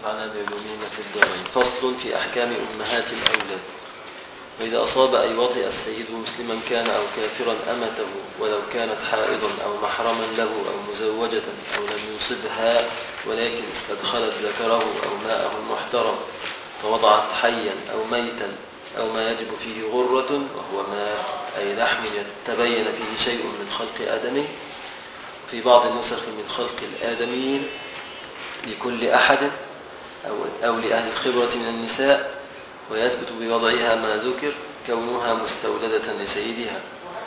ونفعنا بعلومهما في الدارين فصل في أحكام أمهات الأولاد وإذا أصاب أي وطئ السيد مسلما كان أو كافرا أمته ولو كانت حائضا أو محرما له أو مزوجة أو لم يصبها ولكن استدخلت ذكره أو ماءه المحترم فوضعت حيا أو ميتا أو ما يجب فيه غرة وهو ماء أي لحم تبين فيه شيء من خلق آدمي في بعض النسخ من خلق الآدميين لكل أحد أو, أو لأهل الخبرة من النساء ويثبت بوضعها ما ذكر كونها مستولدة لسيدها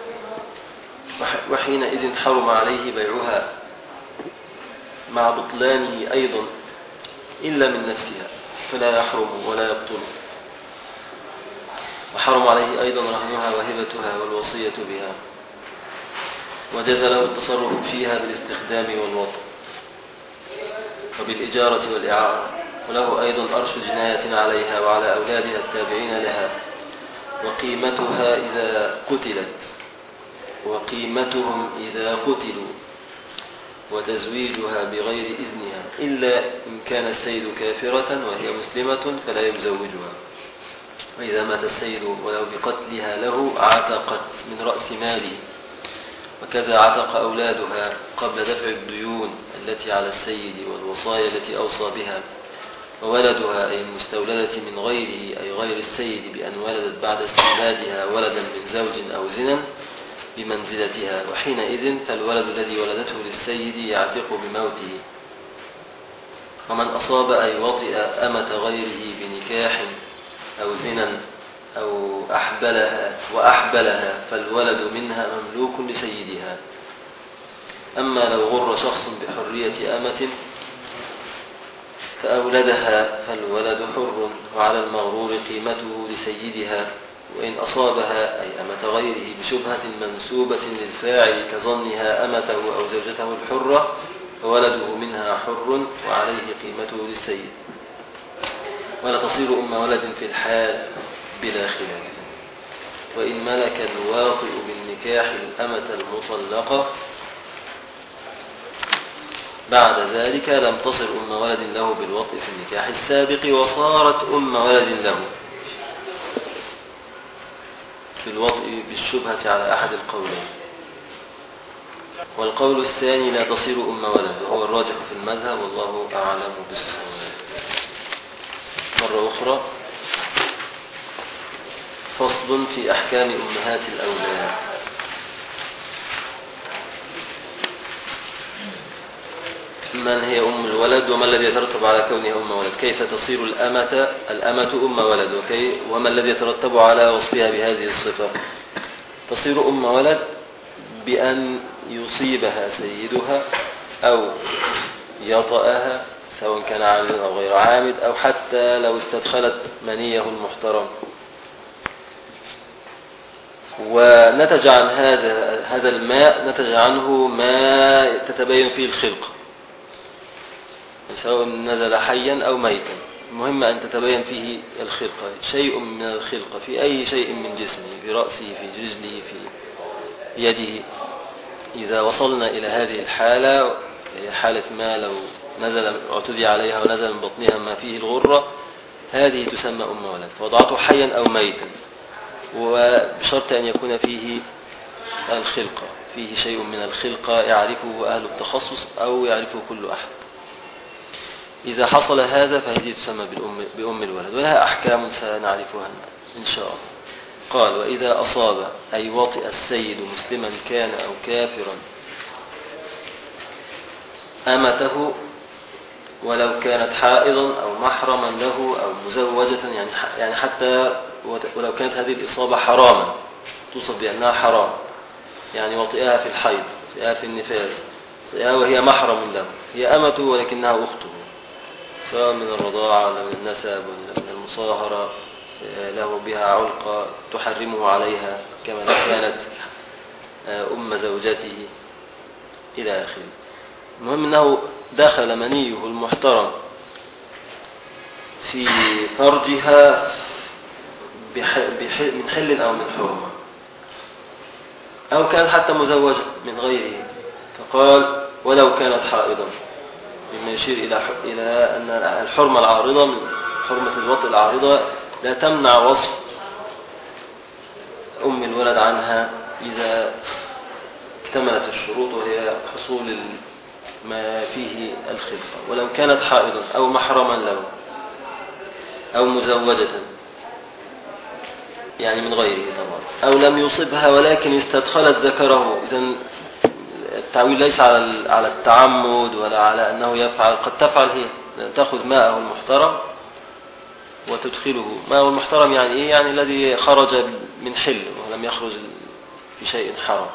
وحينئذ حرم عليه بيعها مع بطلانه أيضا إلا من نفسها فلا يحرم ولا يبطل وحرم عليه أيضا رهنها وهبتها والوصية بها وجاز له التصرف فيها بالاستخدام والوطن وبالإجارة والإعارة وله أيضا أرش جناية عليها وعلى أولادها التابعين لها وقيمتها إذا قتلت وقيمتهم إذا قتلوا وتزويجها بغير إذنها إلا إن كان السيد كافرة وهي مسلمة فلا يزوجها وإذا مات السيد ولو بقتلها له عتقت من رأس ماله وكذا عتق أولادها قبل دفع الديون التي على السيد والوصايا التي أوصى بها وولدها أي المستولدة من غيره أي غير السيد بأن ولدت بعد استولادها ولدا من زوج أو زنا بمنزلتها وحينئذ فالولد الذي ولدته للسيد يعتق بموته ومن أصاب أي وطئ أمة غيره بنكاح أو زنا أو أحبلها وأحبلها فالولد منها مملوك لسيدها أما لو غر شخص بحرية أمة فأولدها فالولد حر وعلى المغرور قيمته لسيدها وإن أصابها أي أمة غيره بشبهة منسوبة للفاعل كظنها أمته أو زوجته الحرة فولده منها حر وعليه قيمته للسيد ولا تصير أم ولد في الحال بلا خلاف وإن ملك الواطئ بالنكاح الأمة المطلقة بعد ذلك لم تصر أم ولد له بالوطء في النكاح السابق وصارت أم ولد له في الوطء بالشبهة على أحد القولين والقول الثاني لا تصير أم ولد وهو الراجح في المذهب والله أعلم بالصواب مرة أخرى فصل في أحكام أمهات الأولاد من هي أم الولد وما الذي يترتب على كونها أم ولد كيف تصير الأمة الأمة أم ولد وكي وما الذي يترتب على وصفها بهذه الصفة تصير أم ولد بأن يصيبها سيدها أو يطأها سواء كان عامدا أو غير عامد أو حتى لو استدخلت منيه المحترم ونتج عن هذا هذا الماء نتج عنه ما تتبين فيه الخلقة سواء نزل حيا أو ميتا المهم أن تتبين فيه الخلقة شيء من الخلقة في أي شيء من جسمه في رأسه في رجله في يده إذا وصلنا إلى هذه الحالة هي حالة ما لو نزل اعتدي عليها ونزل من بطنها ما فيه الغرة هذه تسمى أم ولد فوضعته حيا أو ميتا وبشرط أن يكون فيه الخلقة فيه شيء من الخلقة يعرفه أهل التخصص أو يعرفه كل أحد إذا حصل هذا فهذه تسمى بأم, بأم الولد ولها أحكام سنعرفها إن شاء الله قال وإذا أصاب أي وطئ السيد مسلما كان أو كافرا أمته ولو كانت حائضا أو محرما له أو مزوجة يعني يعني حتى ولو كانت هذه الإصابة حراما توصف بأنها حرام يعني وطئها في الحيض وطئها في النفاس وطئها وهي محرم له هي أمته ولكنها أخته سواء من الرضاعة ولا من النسب ولا من المصاهرة له بها علقة تحرمه عليها كما لو كانت أم زوجته إلى آخره المهم أنه دخل منيه المحترم في فرجها من حل أو من حرمة أو كانت حتى مزوجة من غيره فقال ولو كانت حائضا مما يشير إلى إلى أن الحرمة العارضة من حرمة الوطء العارضة لا تمنع وصف أم الولد عنها إذا اكتملت الشروط وهي حصول ما فيه الخلفة ولو كانت حائضا أو محرما له أو مزوجة يعني من غيره طبعا أو لم يصبها ولكن استدخلت ذكره إذا التعويل ليس على على التعمد ولا على أنه يفعل قد تفعل هي تأخذ ماءه المحترم وتدخله ماءه المحترم يعني إيه يعني الذي خرج من حل ولم يخرج في شيء حرام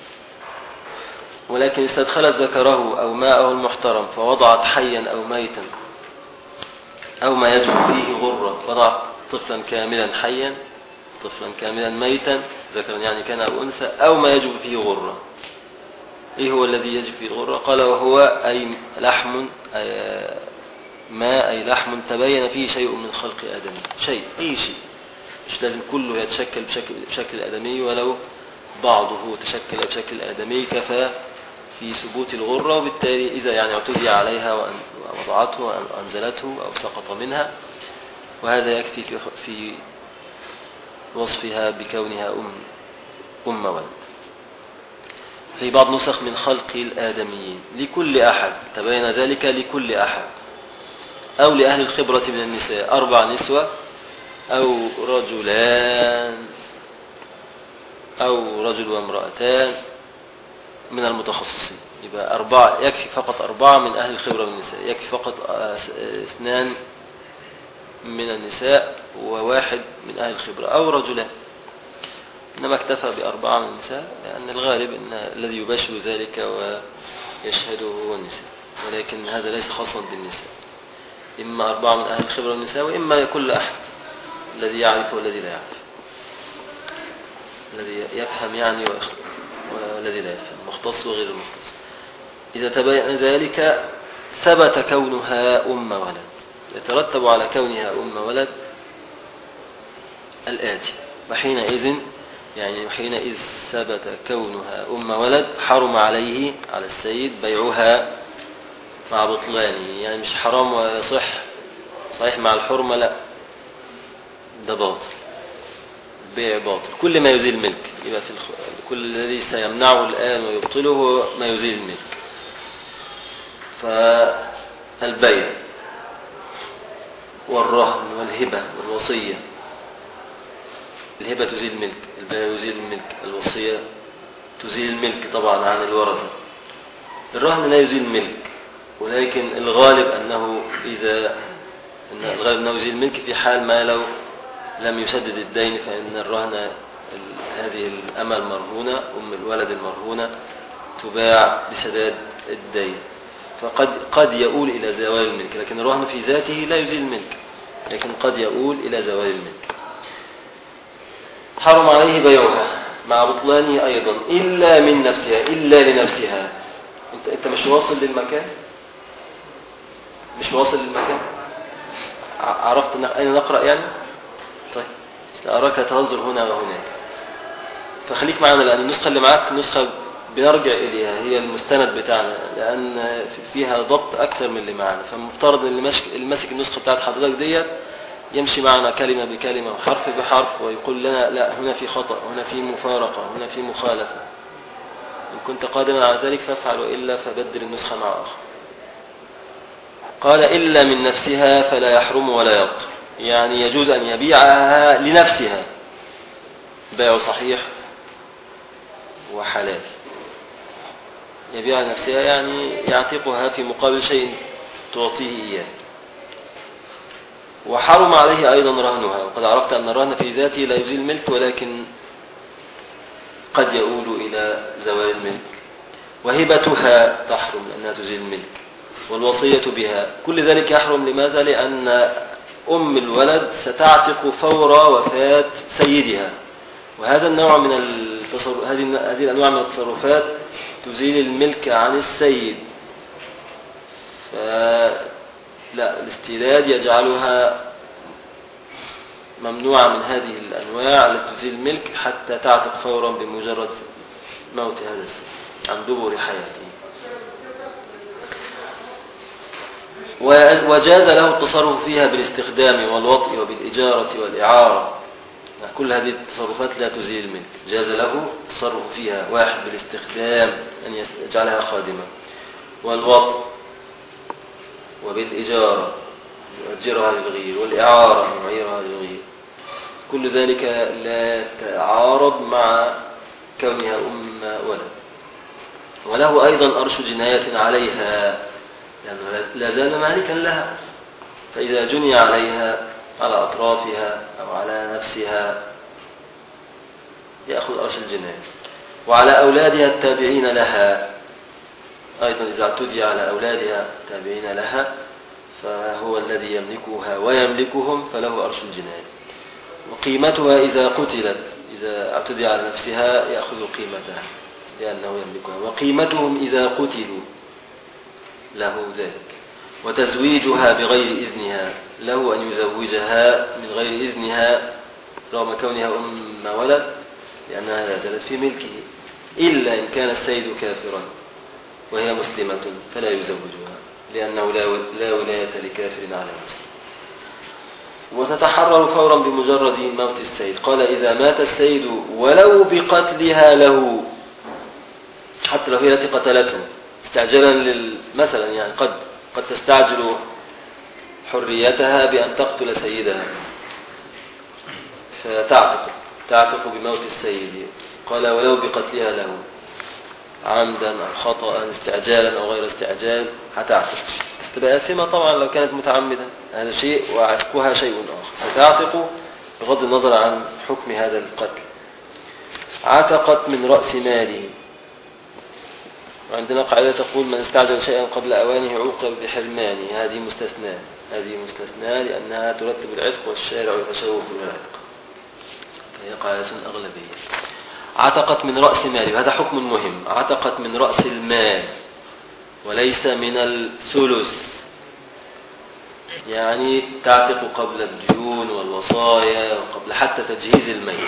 ولكن استدخلت ذكره أو ماءه المحترم فوضعت حيا أو ميتا أو ما يجب فيه غرة وضعت طفلا كاملا حيا طفلا كاملا ميتا ذكرا يعني كان أو أنثى أو ما يجب فيه غرة إيه هو الذي يجب فيه الغرة قال وهو أي لحم أي ما أي لحم تبين فيه شيء من خلق آدم شيء أي شيء مش لازم كله يتشكل بشكل, بشكل آدمي ولو بعضه تشكل بشكل آدمي كفى في ثبوت الغرة وبالتالي إذا يعني اعتدي عليها ووضعته وأنزلته أو سقط منها وهذا يكفي في وصفها بكونها أم أم ولد في بعض نسخ من خلق الآدميين لكل أحد تبين ذلك لكل أحد أو لأهل الخبرة من النساء أربع نسوة أو رجلان أو رجل وامرأتان من المتخصصين يبقى أربعة يكفي فقط أربعة من أهل الخبرة من النساء يكفي فقط اثنان من النساء وواحد من أهل الخبرة أو رجلان إنما اكتفى بأربعة من النساء لأن الغالب أن الذي يباشر ذلك ويشهده هو النساء ولكن هذا ليس خاصا بالنساء إما أربعة من أهل الخبرة من النساء وإما كل أحد الذي يعرف والذي لا يعرف الذي يفهم يعني والذي لا يفهم مختص وغير المختص إذا تبين ذلك ثبت كونها أم ولد يترتب على كونها أم ولد الآتي وحينئذ يعني حينئذ ثبت كونها أم ولد حرم عليه على السيد بيعها مع بطلانه يعني مش حرام ويصح صحيح مع الحرمة لا ده باطل بيع باطل كل ما يزيل ملك يبقى في الخ... كل الذي سيمنعه الآن ويبطله ما يزيل الملك فالبيع والرهن والهبة والوصية الهبة تزيل الملك البيع يزيل الملك الوصية تزيل الملك طبعا عن الورثة الرهن لا يزيل الملك ولكن الغالب أنه إذا إن الغالب أنه يزيل الملك في حال ما لو لم يسدد الدين فإن الرهن هذه الأمة المرهونة أم الولد المرهونة تباع بسداد الدين فقد قد يؤول إلى زوال الملك لكن الرهن في ذاته لا يزيل الملك لكن قد يؤول إلى زوال الملك حرم عليه بيعها مع بطلانه أيضا إلا من نفسها إلا لنفسها أنت, أنت مش واصل للمكان مش واصل للمكان عرفت أين نقرأ يعني طيب أراك تنظر هنا وهناك فخليك معنا لأن النسخة اللي معاك نسخة بنرجع إليها هي المستند بتاعنا لأن فيها ضبط أكثر من اللي معنا فالمفترض أن اللي ماسك النسخة بتاعت حضرتك ديت يمشي معنا كلمة بكلمة وحرف بحرف ويقول لنا لا هنا في خطأ هنا في مفارقة هنا في مخالفة إن كنت قادما على ذلك فافعل وإلا فبدل النسخة مع آخر قال إلا من نفسها فلا يحرم ولا يبطل يعني يجوز أن يبيعها لنفسها بيع صحيح وحلال يبيع نفسها يعني يعتقها في مقابل شيء تعطيه إياه وحرم عليه أيضا رهنها وقد عرفت أن الرهن في ذاته لا يزيل الملك ولكن قد يؤول إلى زوال الملك وهبتها تحرم لأنها تزيل الملك والوصية بها كل ذلك يحرم لماذا؟ لأن أم الولد ستعتق فور وفاة سيدها وهذا النوع من التصرف هذه هذه الأنواع من التصرفات تزيل الملك عن السيد فلا الاستيلاد يجعلها ممنوعة من هذه الأنواع التي تزيل الملك حتى تعتق فورا بمجرد موت هذا السيد عن دبر حياته وجاز له التصرف فيها بالاستخدام والوطء وبالإجارة والإعارة يعني كل هذه التصرفات لا تزيل الملك جاز له التصرف فيها واحد بالاستخدام أن يجعلها خادمة والوطء وبالإجارة يؤجرها للغير والإعارة يعيرها للغير كل ذلك لا تعارض مع كونها أم ولد وله أيضا أرش جناية عليها لأنه لا زال مالكا لها فإذا جني عليها على أطرافها أو على نفسها يأخذ أرش الجناية وعلى أولادها التابعين لها أيضا إذا اعتدي على أولادها التابعين لها فهو الذي يملكها ويملكهم فله أرش الجناية وقيمتها إذا قتلت إذا اعتدي على نفسها يأخذ قيمتها لأنه يملكها وقيمتهم إذا قتلوا له ذلك وتزويجها بغير إذنها له أن يزوجها من غير إذنها رغم كونها أم ولد لأنها لا زالت في ملكه إلا إن كان السيد كافرا وهي مسلمة فلا يزوجها لأنه لا ولاية لكافر على مسلم وتتحرر فورا بمجرد موت السيد قال إذا مات السيد ولو بقتلها له حتى لو هي التي قتلته استعجالا مثلا يعني قد قد تستعجل حريتها بأن تقتل سيدها فتعتق تعتق بموت السيد قال ولو بقتلها له عمدا أو خطأ استعجالا أو غير استعجال هتعتق بس تبقى آثمة طبعا لو كانت متعمدة هذا شيء وعتقها شيء آخر ستعتق بغض النظر عن حكم هذا القتل عتقت من رأس ماله وعندنا قاعدة تقول من استعجل شيئا قبل أوانه عوقب بحرمانه هذه مستثناء هذه مستثناء لأنها ترتب العتق والشارع يتشوف من العتق فهي قاعدة أغلبية عتقت من رأس ماله هذا حكم مهم عتقت من رأس المال وليس من الثلث يعني تعتق قبل الديون والوصايا وقبل حتى تجهيز الميت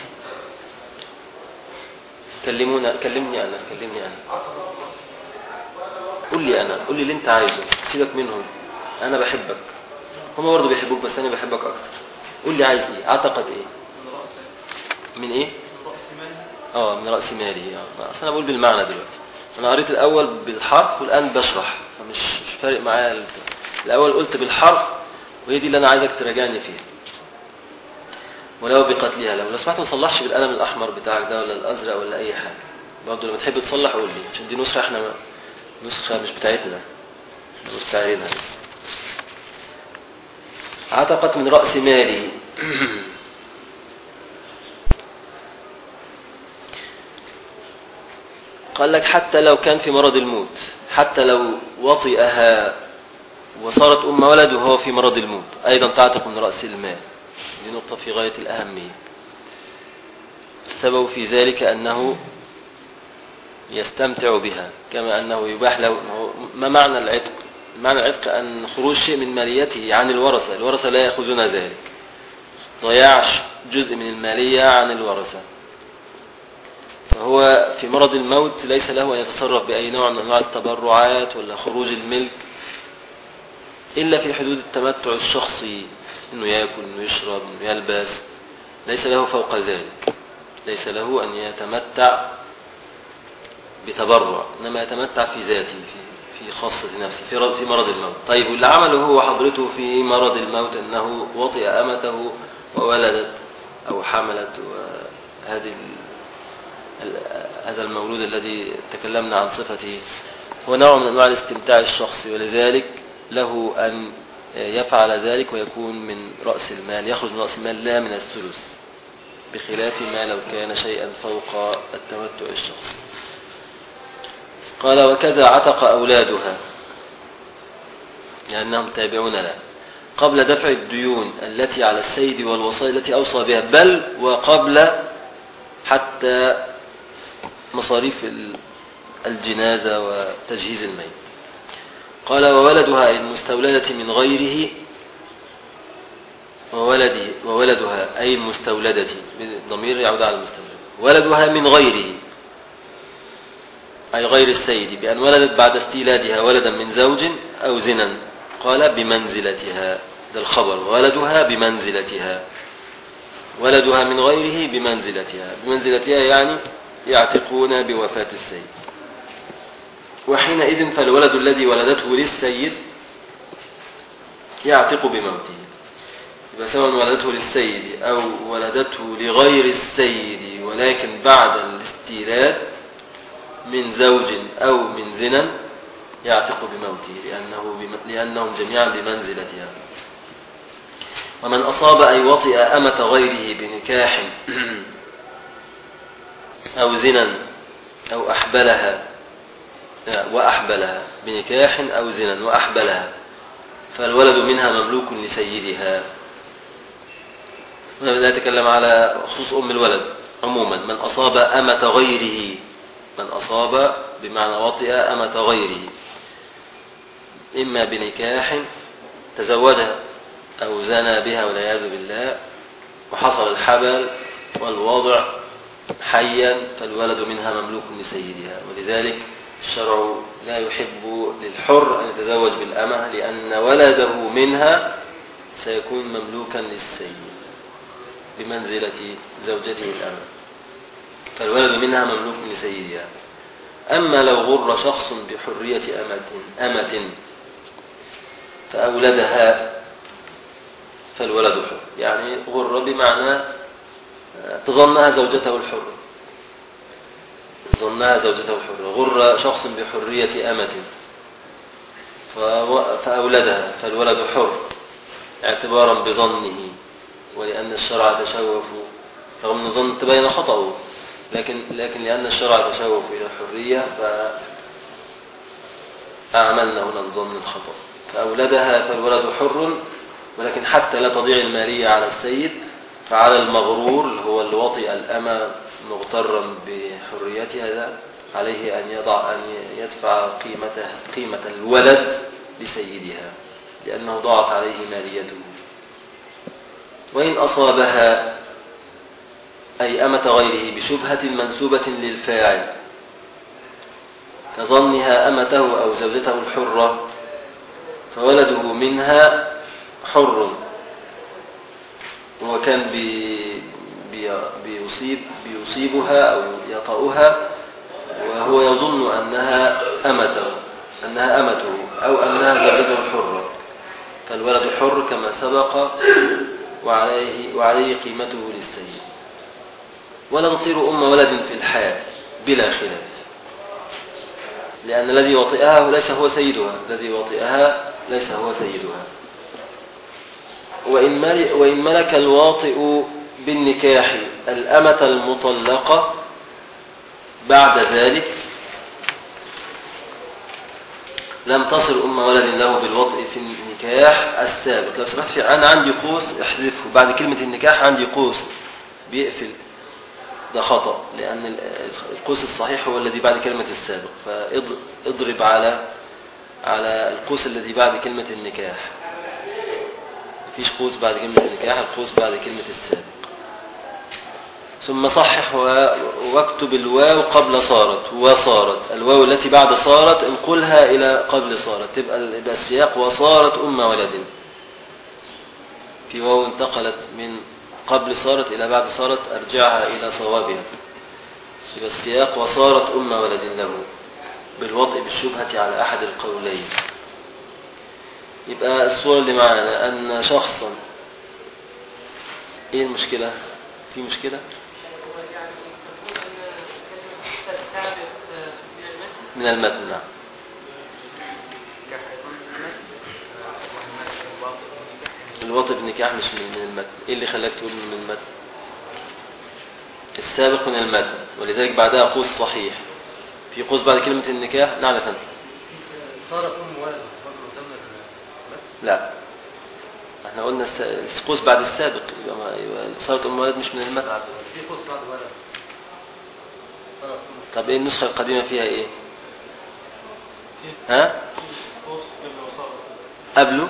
كلمونا كلمني أنا كلمني أنا قول لي أنا قول لي اللي أنت عايزه سيبك منهم أنا بحبك هم برضه بيحبوك بس أنا بحبك أكتر قول لي عايز إيه أعتقد إيه من إيه اه من رأس مالي اه اصل انا بقول بالمعنى دلوقتي انا قريت الاول بالحرف والان بشرح فمش مش فارق معايا الاول قلت بالحرف وهي دي اللي انا عايزك تراجعني فيها ولو بقتلها لو لو سمحت ما تصلحش بالقلم الاحمر بتاعك ده ولا الازرق ولا اي حاجه برضه لما تحب تصلح قول لي عشان دي نسخه احنا نسخه مش بتاعتنا مستعيرينها بس عتقت من راس مالي قال لك حتى لو كان في مرض الموت حتى لو وطئها وصارت أم ولد وهو في مرض الموت أيضا تعتق من رأس المال دي نقطة في غاية الأهمية السبب في ذلك أنه يستمتع بها كما أنه يباح له ما معنى العتق معنى العتق أن خروج شيء من ماليته عن الورثة الورثة لا يأخذون ذلك ضياع جزء من المالية عن الورثة فهو في مرض الموت ليس له أن يتصرف بأي نوع من أنواع التبرعات ولا خروج الملك إلا في حدود التمتع الشخصي أنه يأكل أنه يشرب أنه يلبس ليس له فوق ذلك ليس له أن يتمتع بتبرع إنما يتمتع في ذاته في في خاصة نفسه في في مرض الموت طيب واللي عمله هو حضرته في مرض الموت أنه وطئ أمته وولدت أو حملت وهذه هذا المولود الذي تكلمنا عن صفته هو نوع من أنواع الاستمتاع الشخصي ولذلك له أن يفعل ذلك ويكون من رأس المال يخرج من رأس المال لا من الثلث بخلاف ما لو كان شيئا فوق التمتع الشخصي قال وكذا عتق أولادها لأنهم تابعون له قبل دفع الديون التي على السيد والوصايا التي أوصى بها بل وقبل حتى مصاريف الجنازة وتجهيز الميت قال وولدها أي المستولدة من غيره وولده وولدها أي المستولدة ضمير يعود على المستولدة ولدها من غيره أي غير السيد بأن ولدت بعد استيلادها ولدا من زوج أو زنا قال بمنزلتها ده الخبر ولدها بمنزلتها ولدها من غيره بمنزلتها بمنزلتها يعني يعتقون بوفاة السيد وحينئذ فالولد الذي ولدته للسيد يعتق بموته يبقى سواء ولدته للسيد أو ولدته لغير السيد ولكن بعد الاستيلاد من زوج أو من زنا يعتق بموته لأنه لأنهم جميعا بمنزلتها ومن أصاب أي وطئ أمة غيره بنكاح أو زنا أو أحبلها وأحبلها بنكاح أو زنا وأحبلها فالولد منها مملوك لسيدها لا يتكلم على خصوص أم الولد عموما من أصاب أمة غيره من أصاب بمعنى وطئ أمة غيره إما بنكاح تزوجها أو زنى بها والعياذ بالله وحصل الحبل والوضع حيا فالولد منها مملوك لسيدها ولذلك الشرع لا يحب للحر أن يتزوج بالأمة لأن ولده منها سيكون مملوكا للسيد بمنزلة زوجته الأمة فالولد منها مملوك لسيدها أما لو غر شخص بحرية أمة, أمة فأولدها فالولد حر يعني غر بمعنى تظنها زوجته الحرة ظنها زوجته الحرة غر شخص بحرية أمة فأولدها فالولد حر اعتبارا بظنه ولأن الشرع تشوف رغم أن الظن تبين خطأه لكن لكن لأن الشرع تشوف إلى الحرية فأعملنا هنا الظن الخطأ فأولدها فالولد حر ولكن حتى لا تضيع المالية على السيد فعلى المغرور اللي هو اللي وطئ الأمة مغترا بحريتها ده عليه أن يضع أن يدفع قيمته قيمة الولد لسيدها لأنه ضاعت عليه ماليته وإن أصابها أي أمة غيره بشبهة منسوبة للفاعل كظنها أمته أو زوجته الحرة فولده منها حر وكان بي بي بيصيب بيصيبها أو يطأها وهو يظن أنها أمته أنها أمته أو أنها زوجته الحرة فالولد حر كما سبق وعليه, وعليه قيمته للسيد ولا نصير أم ولد في الحياة بلا خلاف لأن الذي وطئها ليس هو سيدها الذي وطئها ليس هو سيدها وإن, ملك وإن ملك الواطئ بالنكاح الأمة المطلقة بعد ذلك لم تصل أم ولد له بالوطء في النكاح السابق لو سمحت في أنا عندي قوس احذفه بعد كلمة النكاح عندي قوس بيقفل ده خطأ لأن القوس الصحيح هو الذي بعد كلمة السابق فاضرب على على القوس الذي بعد كلمة النكاح مفيش قوس بعد كلمة النكاح القوس بعد كلمة السابق ثم صحح واكتب الواو قبل صارت وصارت الواو التي بعد صارت انقلها إلى قبل صارت تبقى يبقى السياق وصارت أم ولد في واو انتقلت من قبل صارت إلى بعد صارت أرجعها إلى صوابها يبقى السياق وصارت أم ولد له بالوضع بالشبهة على أحد القولين يبقى الصورة اللي معنا أن شخصا إيه المشكلة؟ في مشكلة؟ من المتن نعم الوطء بالنكاح مش من المتن ايه اللي خلاك تقول من المتن السابق من المتن ولذلك بعدها قوس صحيح في قوس بعد كلمة النكاح نعم يا فندم صارت ام ولد لا احنا قلنا القوس بعد السابق يبقى صارت ام ولد مش من المتن في قوس بعد ولد طب ايه النسخة القديمة فيها ايه ها قبله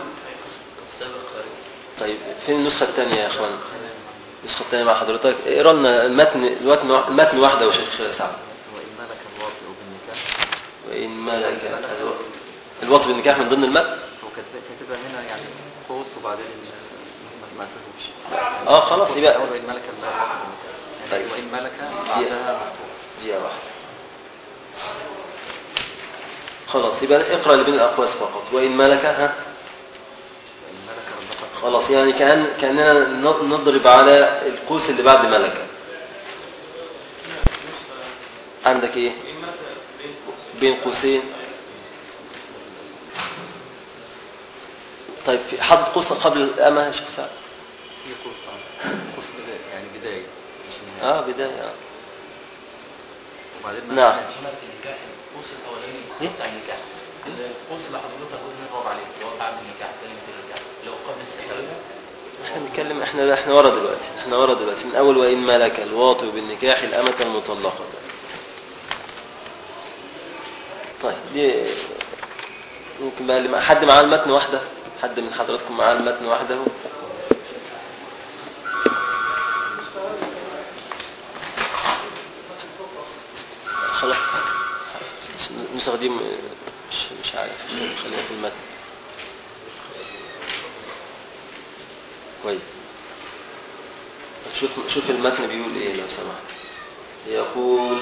طيب فين النسخة الثانية يا اخوان النسخة الثانية مع حضرتك اقرا لنا المتن المتن المتن واحدة وشيخ سعد وإن ملك الواطئ بالنكاح وإن ملك الوطء بالنكاح من ضمن المتن كاتب- كاتبها هنا يعني قوس وبعدين ما- ما فيهوش اه خلاص قوس يبقى الأول وإن ملك الزهر يعني طيب. وإن ملك بعدها مفتوح دقيقة واحدة خلاص يبقى اقرأ اللي بين الأقواس فقط وإن ملك ها وإن ملك ربك خلاص يعني كأن كأننا ن- نضرب على القوس اللي بعد ملكة عندك ايه بين قوسين طيب في حاطط قوس قبل الأمة يا شيخ سعد في قوس آه. بس قوس بداية يعني بداية مش نهاية اه بداية آه. وبعدين نعم. ملك. هنا في النكاح القوس الاولاني إيه؟ بتاع النكاح القوس اللي حضرتك قلنا نضرب عليه اللي هو بعد النكاح كلمه النكاح اللي هو قبل السحر احنا بنتكلم احنا احنا ورا دلوقتي احنا ورا دلوقتي من اول وان ملك الواطئ بالنكاح الامة المطلقة طيب دي ممكن بقى اللي مع- حد معاه المتن واحدة حد من حضراتكم معاه المتن وحده خلاص النسخة دي م- مش مش عارف خلينا في المتن كويس شوف شوف المتن بيقول ايه لو سمحت يقول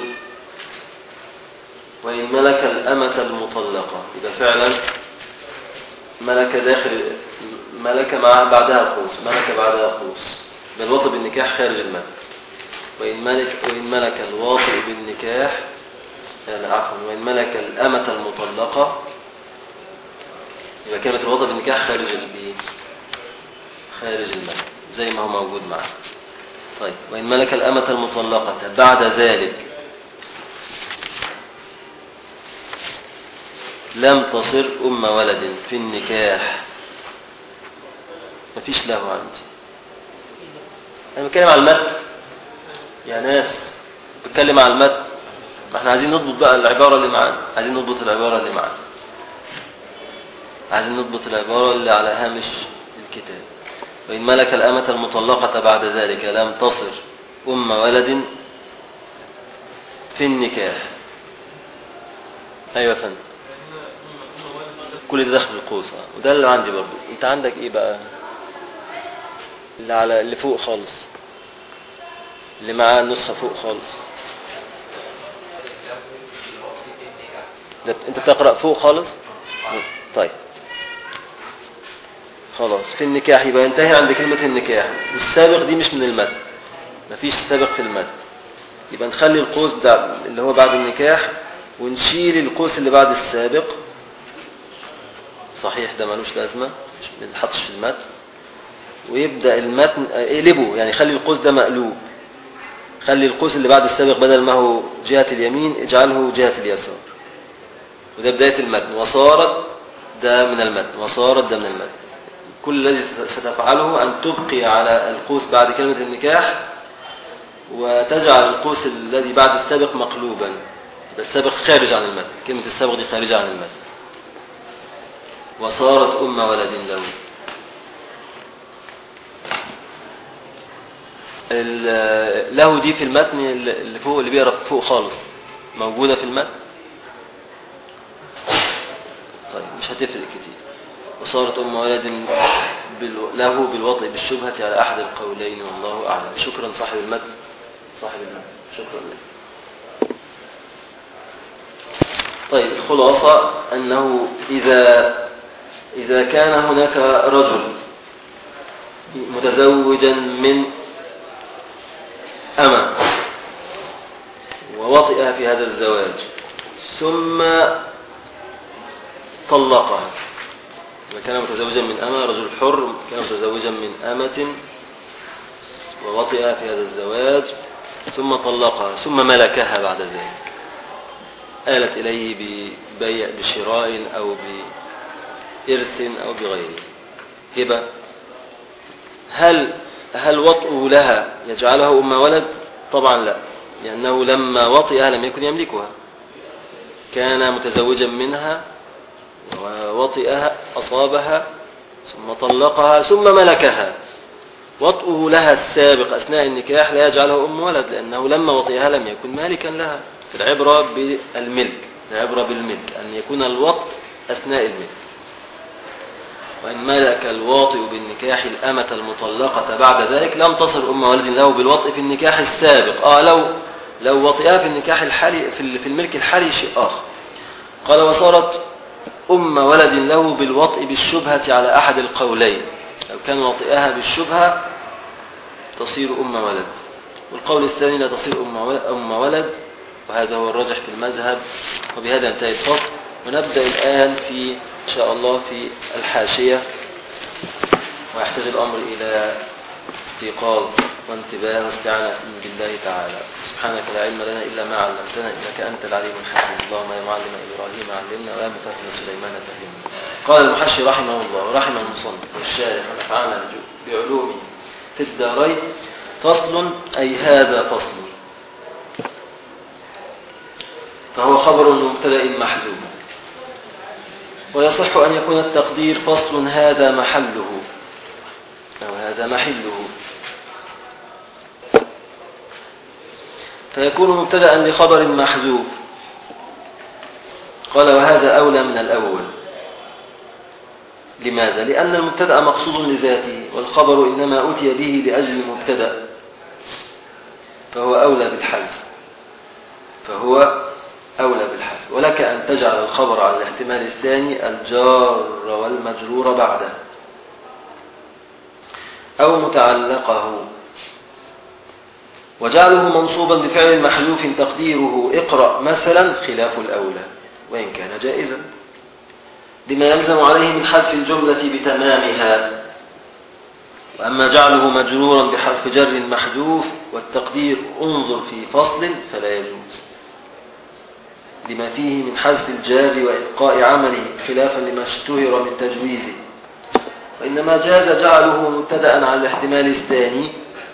وإن ملك الأمة المطلقة إذا فعلا ملك داخل ملك مع بعدها قوس ملك بعدها قوس بالوطء بالنكاح خارج الملك وإن ملك وإن ملك الواطئ بالنكاح يعني عفوا وإن ملك الأمة المطلقة يبقى كلمة الوطء بالنكاح خارج الإيه؟ خارج الملك زي ما هو موجود معنا طيب وإن ملك الأمة المطلقة بعد ذلك لم تصر أم ولد في النكاح مفيش له عندي أنا بتكلم على المتن يا ناس بتكلم على المتن ما احنا عايزين نضبط بقى العبارة اللي معانا عايزين نضبط العبارة اللي معانا عايزين نضبط العبارة اللي على هامش الكتاب وإن ملك الأمة المطلقة بعد ذلك لم تصر أم ولد في النكاح أيوة يا فندم كل ده داخل القوس آه. وده اللي عندي برضو انت عندك ايه بقى اللي على اللي فوق خالص اللي معاه النسخة فوق خالص ده انت بتقرأ فوق خالص طيب خلاص في النكاح يبقى ينتهي عند كلمة النكاح والسابق دي مش من المتن مفيش سابق في المتن يبقى نخلي القوس ده اللي هو بعد النكاح ونشيل القوس اللي بعد السابق صحيح ده ملوش لازمة مش بنحطش في المتن ويبدأ المتن اقلبه يعني خلي القوس ده مقلوب خلي القوس اللي بعد السابق بدل ما هو جهة اليمين اجعله جهة اليسار وده بداية المتن وصارت ده من المتن وصارت ده من المتن كل الذي ستفعله أن تبقي على القوس بعد كلمة النكاح وتجعل القوس الذي بعد السابق مقلوبا يبقى السابق خارج عن المتن كلمة السابق دي خارجة عن المتن وصارت أم ولد له ال- له دي في المتن اللي فوق اللي بيقرا فوق خالص موجودة في المتن طيب مش هتفرق كتير وصارت أم ولد بال... له بالوطء بالشبهة على أحد القولين والله أعلم شكرا صاحب المتن صاحب المتن شكرا لك طيب الخلاصة أنه إذا إذا كان هناك رجل متزوجا من أمة ووطئها في هذا الزواج ثم طلقها وكان متزوجا من أمة رجل حر كان متزوجا من أمة ووطئها في هذا الزواج ثم طلقها ثم ملكها بعد ذلك آلت إليه ببيع بشراء أو بإرث أو بغيره هبة هل هل وطئه لها يجعلها أم ولد طبعا لا لأنه لما وطئها لم يكن يملكها كان متزوجا منها ووطئها أصابها ثم طلقها ثم ملكها وطئه لها السابق أثناء النكاح لا يجعله أم ولد لأنه لما وطئها لم يكن مالكا لها في العبرة بالملك العبرة بالملك أن يكون الوطء أثناء الملك وإن ملك الواطئ بالنكاح الأمة المطلقة بعد ذلك لم تصل أم ولد له بالوطئ في النكاح السابق آه لو لو وطئها في النكاح الحالي في ال- في الملك الحالي شيء آخر قال وصارت أم ولد له بالوطئ بالشبهة على أحد القولين لو كان وطئها بالشبهة تصير أم ولد والقول الثاني لا تصير أم ول- أم ولد وهذا هو الراجح في المذهب وبهذا ينتهي الفصل ونبدأ الآن في إن شاء الله في الحاشية ويحتاج الأمر إلى استيقاظ وانتباه واستعانة بالله تعالى سبحانك لا علم لنا إلا ما علمتنا إنك أنت العليم الحكيم اللهم يا معلم إبراهيم علمنا ويا مفهم سليمان فهمنا قال المحشي رحمه الله ورحم المصنف والشارح ونفعنا بعلومه في الدارين فصل أي هذا فصل فهو خبر مبتدأ محذوف ويصح أن يكون التقدير فصل هذا محله أو هذا محله فيكون مبتدأ لخبر محذوف قال وهذا أولى من الأول لماذا؟ لأن المبتدأ مقصود لذاته والخبر إنما أتي به لأجل المبتدأ فهو أولى بالحذف فهو أولى بالحذف ولك أن تجعل الخبر على الاحتمال الثاني الجار والمجرور بعده أو متعلقه وجعله منصوبا بفعل محذوف تقديره اقرأ مثلا خلاف الأولى وإن كان جائزا لما يلزم عليه من حذف الجملة بتمامها وأما جعله مجرورا بحرف جر محذوف والتقدير انظر في فصل فلا يجوز لما فيه من حذف الجار وإبقاء عمله خلافا لما اشتهر من تجويزه وإنما جاز جعله مبتدأ على الاحتمال الثاني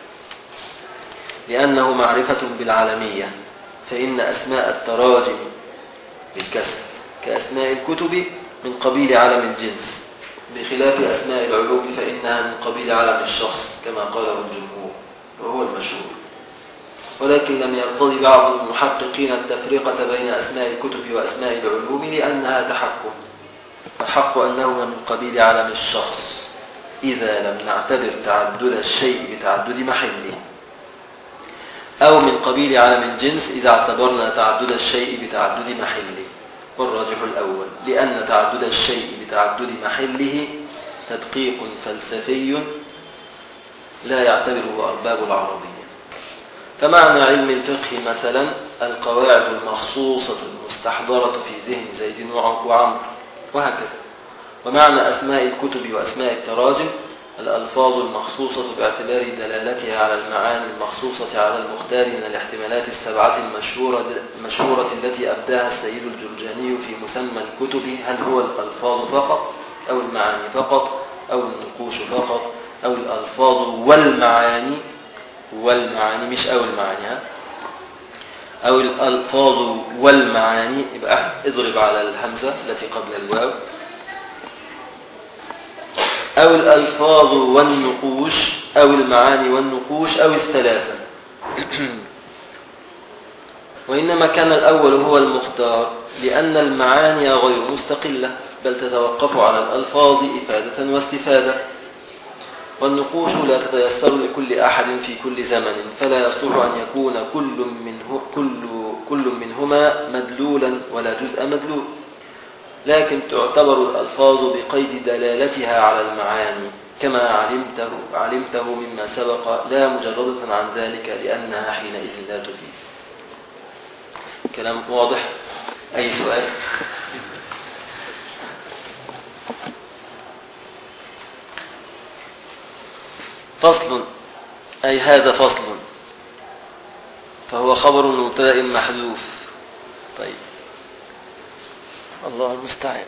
لأنه معرفة بالعالمية فإن أسماء التراجم بالكسر كأسماء الكتب من قبيل علم الجنس بخلاف أسماء العلوم فإنها من قبيل علم الشخص كما قاله الجمهور وهو المشهور ولكن لم يرتضي بعض المحققين التفرقة بين أسماء الكتب وأسماء العلوم لأنها تحكم الحق أنه من قبيل علم الشخص إذا لم نعتبر تعدد الشيء بتعدد محله أو من قبيل علم الجنس إذا اعتبرنا تعدد الشيء بتعدد محله والراجح الأول لأن تعدد الشيء بتعدد محله تدقيق فلسفي لا يعتبره أرباب العربية فمعنى علم الفقه مثلا القواعد المخصوصة المستحضرة في ذهن زيد وعمر وهكذا ومعنى أسماء الكتب وأسماء التراجم الألفاظ المخصوصة باعتبار دلالتها على المعاني المخصوصة على المختار من الاحتمالات السبعة المشهورة, المشهورة التي أبداها السيد الجرجاني في مسمى الكتب هل هو الألفاظ فقط أو المعاني فقط أو النقوش فقط أو الألفاظ والمعاني والمعاني مش أو المعاني ها أو الألفاظ والمعاني يبقى اضرب على الهمزة التي قبل الواو أو الألفاظ والنقوش أو المعاني والنقوش أو الثلاثة وإنما كان الأول هو المختار لأن المعاني غير مستقلة بل تتوقف على الألفاظ إفادة واستفادة والنقوش لا تتيسر لكل أحد في كل زمن فلا يصلح أن يكون كل, منه كل, كل منهما مدلولا ولا جزء مدلول لكن تعتبر الألفاظ بقيد دلالتها على المعاني كما علمته, علمته مما سبق لا مجردة عن ذلك لأنها حينئذ لا تفيد كلام واضح أي سؤال فصل أي هذا فصل فهو خبر مبتدأ محذوف طيب الله المستعان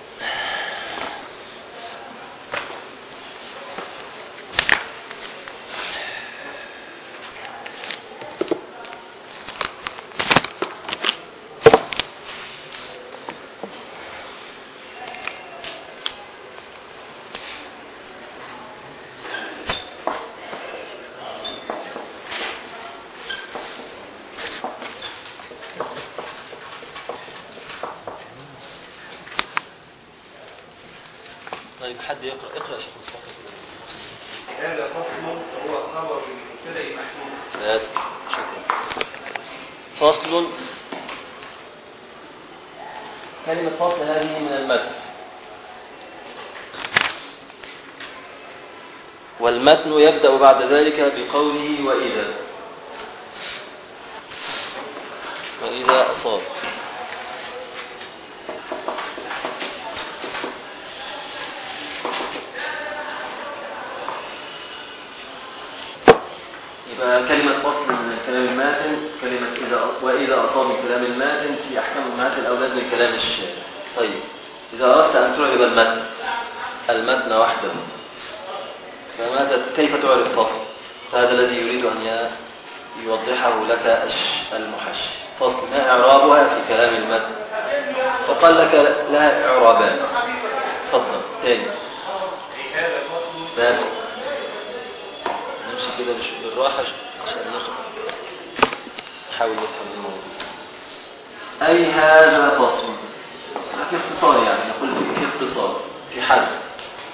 حد يقرأ اقرأ يا شيخ مصطفى هذا فصل هو خبر المبتدا محمود بس شكرا فصل كلمة فصل هذه من المتن والمتن يبدأ بعد ذلك بقوله وإذا وإذا أصاب يبقى كلمة فصل من كلام الماتن كلمة إذا وإذا أصاب من كلام الماتن في أحكام أمهات الأولاد من كلام الشارع طيب إذا أردت أن تعرف المتن المتن وحده فماذا كيف تعرف فصل هذا الذي يريد أن ي- يوضحه لك الش- المحشي فصل ما إعرابها في كلام المتن وقال لك لها إعرابان تفضل تاني هذا فصل بس نمشي كده بش- بالراحة ش- عشان ناخد نحاول نفهم الموضوع أي هذا فصل في اختصار يعني نقول في, في اختصار في حذف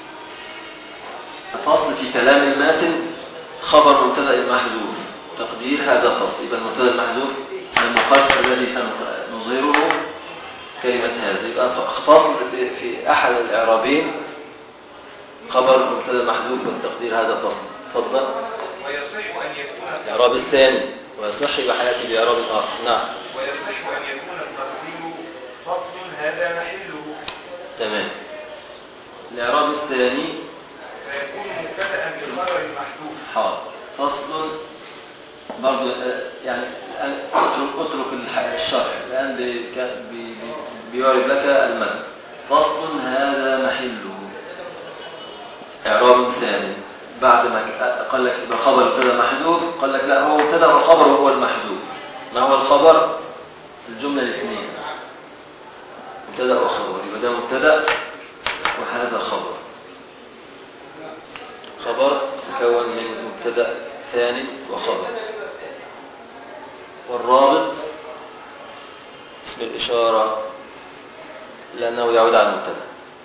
الفصل في كلام الماتن خبر مبتدا محذوف تقدير هذا فصل يبقى المبتدا المحذوف المقدر الذي سنظهره كلمة هذا يبقى ف- فصل في- في أحد الإعرابين خبر مبتدا محذوف والتقدير هذا فصل تفضل ويصح أن يكون الإعراب الثاني ويصح بحياة بإعراب آخر نعم ويصح أن يكون التقدير فصل هذا محله تمام الإعراب الثاني فيكون مبتدأ بخبر محذوف حاضر فصل برضو آه، يعني الآن اترك اترك الح- الشرح الآن بي- ك- بي- بي- بيورد لك المتن فصل هذا محله إعراب ثاني بعد ما ك- قال لك يبقى خبر مبتدا محذوف قال لك لا هو مبتدا وخبر هو المحذوف ما هو الخبر الجملة الاثنين مبتدا وخبر يبقى ده مبتدا وهذا خبر خبر مكون من مبتدا ثاني وخبر والرابط اسم الإشارة لأنه يعود على المبتدا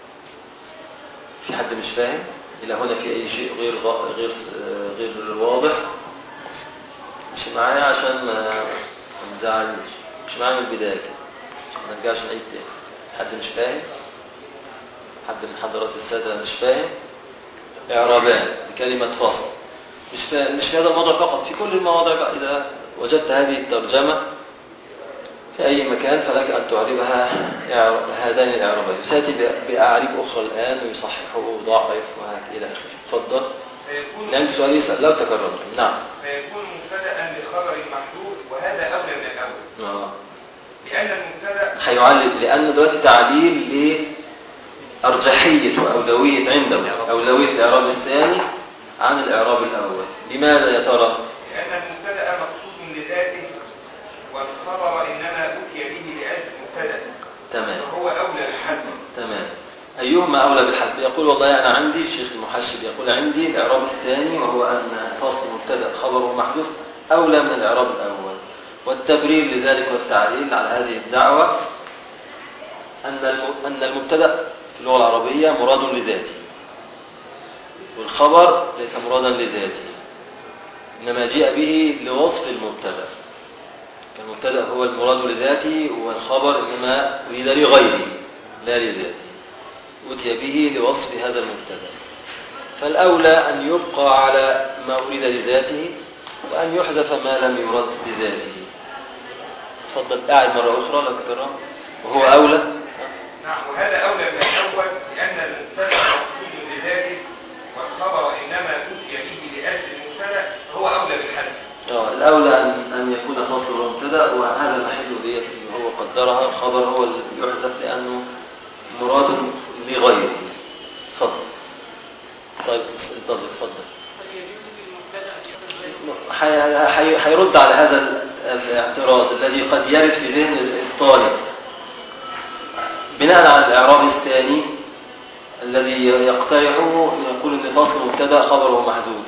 في حد مش فاهم إلى هنا في أي شيء غير غ- غير غير واضح مش معايا عشان ما ما نزعلش مش معايا من البداية كده ما نرجعش نعيد تاني حد مش فاهم حد من حضرات السادة مش فاهم إعرابان بكلمة فصل مش في, مش في هذا الموضوع فقط في كل المواضع بقى إذا وجدت هذه الترجمة في أي مكان فلك أن تعربها إعراب- هذان الإعرابين سيأتي بأ- بأعريب أخرى الآن ويصحح ويضاعف وهكذا إلى آخره تفضل فيكون لأن سؤال يسأل لو تكرمت نعم فيكون مبتدأ بخبر محذوف وهذا أولى من الأول آه. لأن المبتدأ هيعلل لأن دلوقتي تعليل لأرجحية وأولوية عنده أولوية الإعراب الثاني عن الإعراب الأول لماذا يا ترى؟ لأن المبتدأ مقصود لذاته والخبر إنما أتي به لأجل المبتدأ تمام فهو أولى بالحذف تمام أيهما أولى بالحذف يقول والله أنا عندي الشيخ المحشد يقول عندي الإعراب الثاني وهو أن فصل مبتدأ خبره محذوف أولى من الإعراب الأول والتبرير لذلك والتعليل على هذه الدعوة أن الم- أن المبتدأ في اللغة العربية مراد لذاته والخبر ليس مرادا لذاته إنما جاء به لوصف المبتدأ المبتدأ هو المراد لذاته والخبر إنما أريد لغيره لا لذاته أتي به لوصف هذا المبتدأ فالأولى أن يبقى على ما أريد لذاته وأن يحذف ما لم يرد بذاته تفضل قاعد مرة أخرى لو تكرم وهو أولى نعم وهذا أولى من الأول لأن المبتدأ مقصود لذاته والخبر إنما أتي به لأجل المبتدأ فهو أولى بالحذف آه، الأولى أن أن يكون فصل المبتدأ وهذا المحل ديت اللي هو قدرها الخبر هو اللي يحذف لأنه مراد لغيره تفضل طيب انتظر تفضل حي- حي- حيرد على هذا ال- الاعتراض الذي قد يرد في ذهن الطالب بناء على الإعراب الثاني الذي يقترحه يقول ان فصل مبتدا خبره محذوف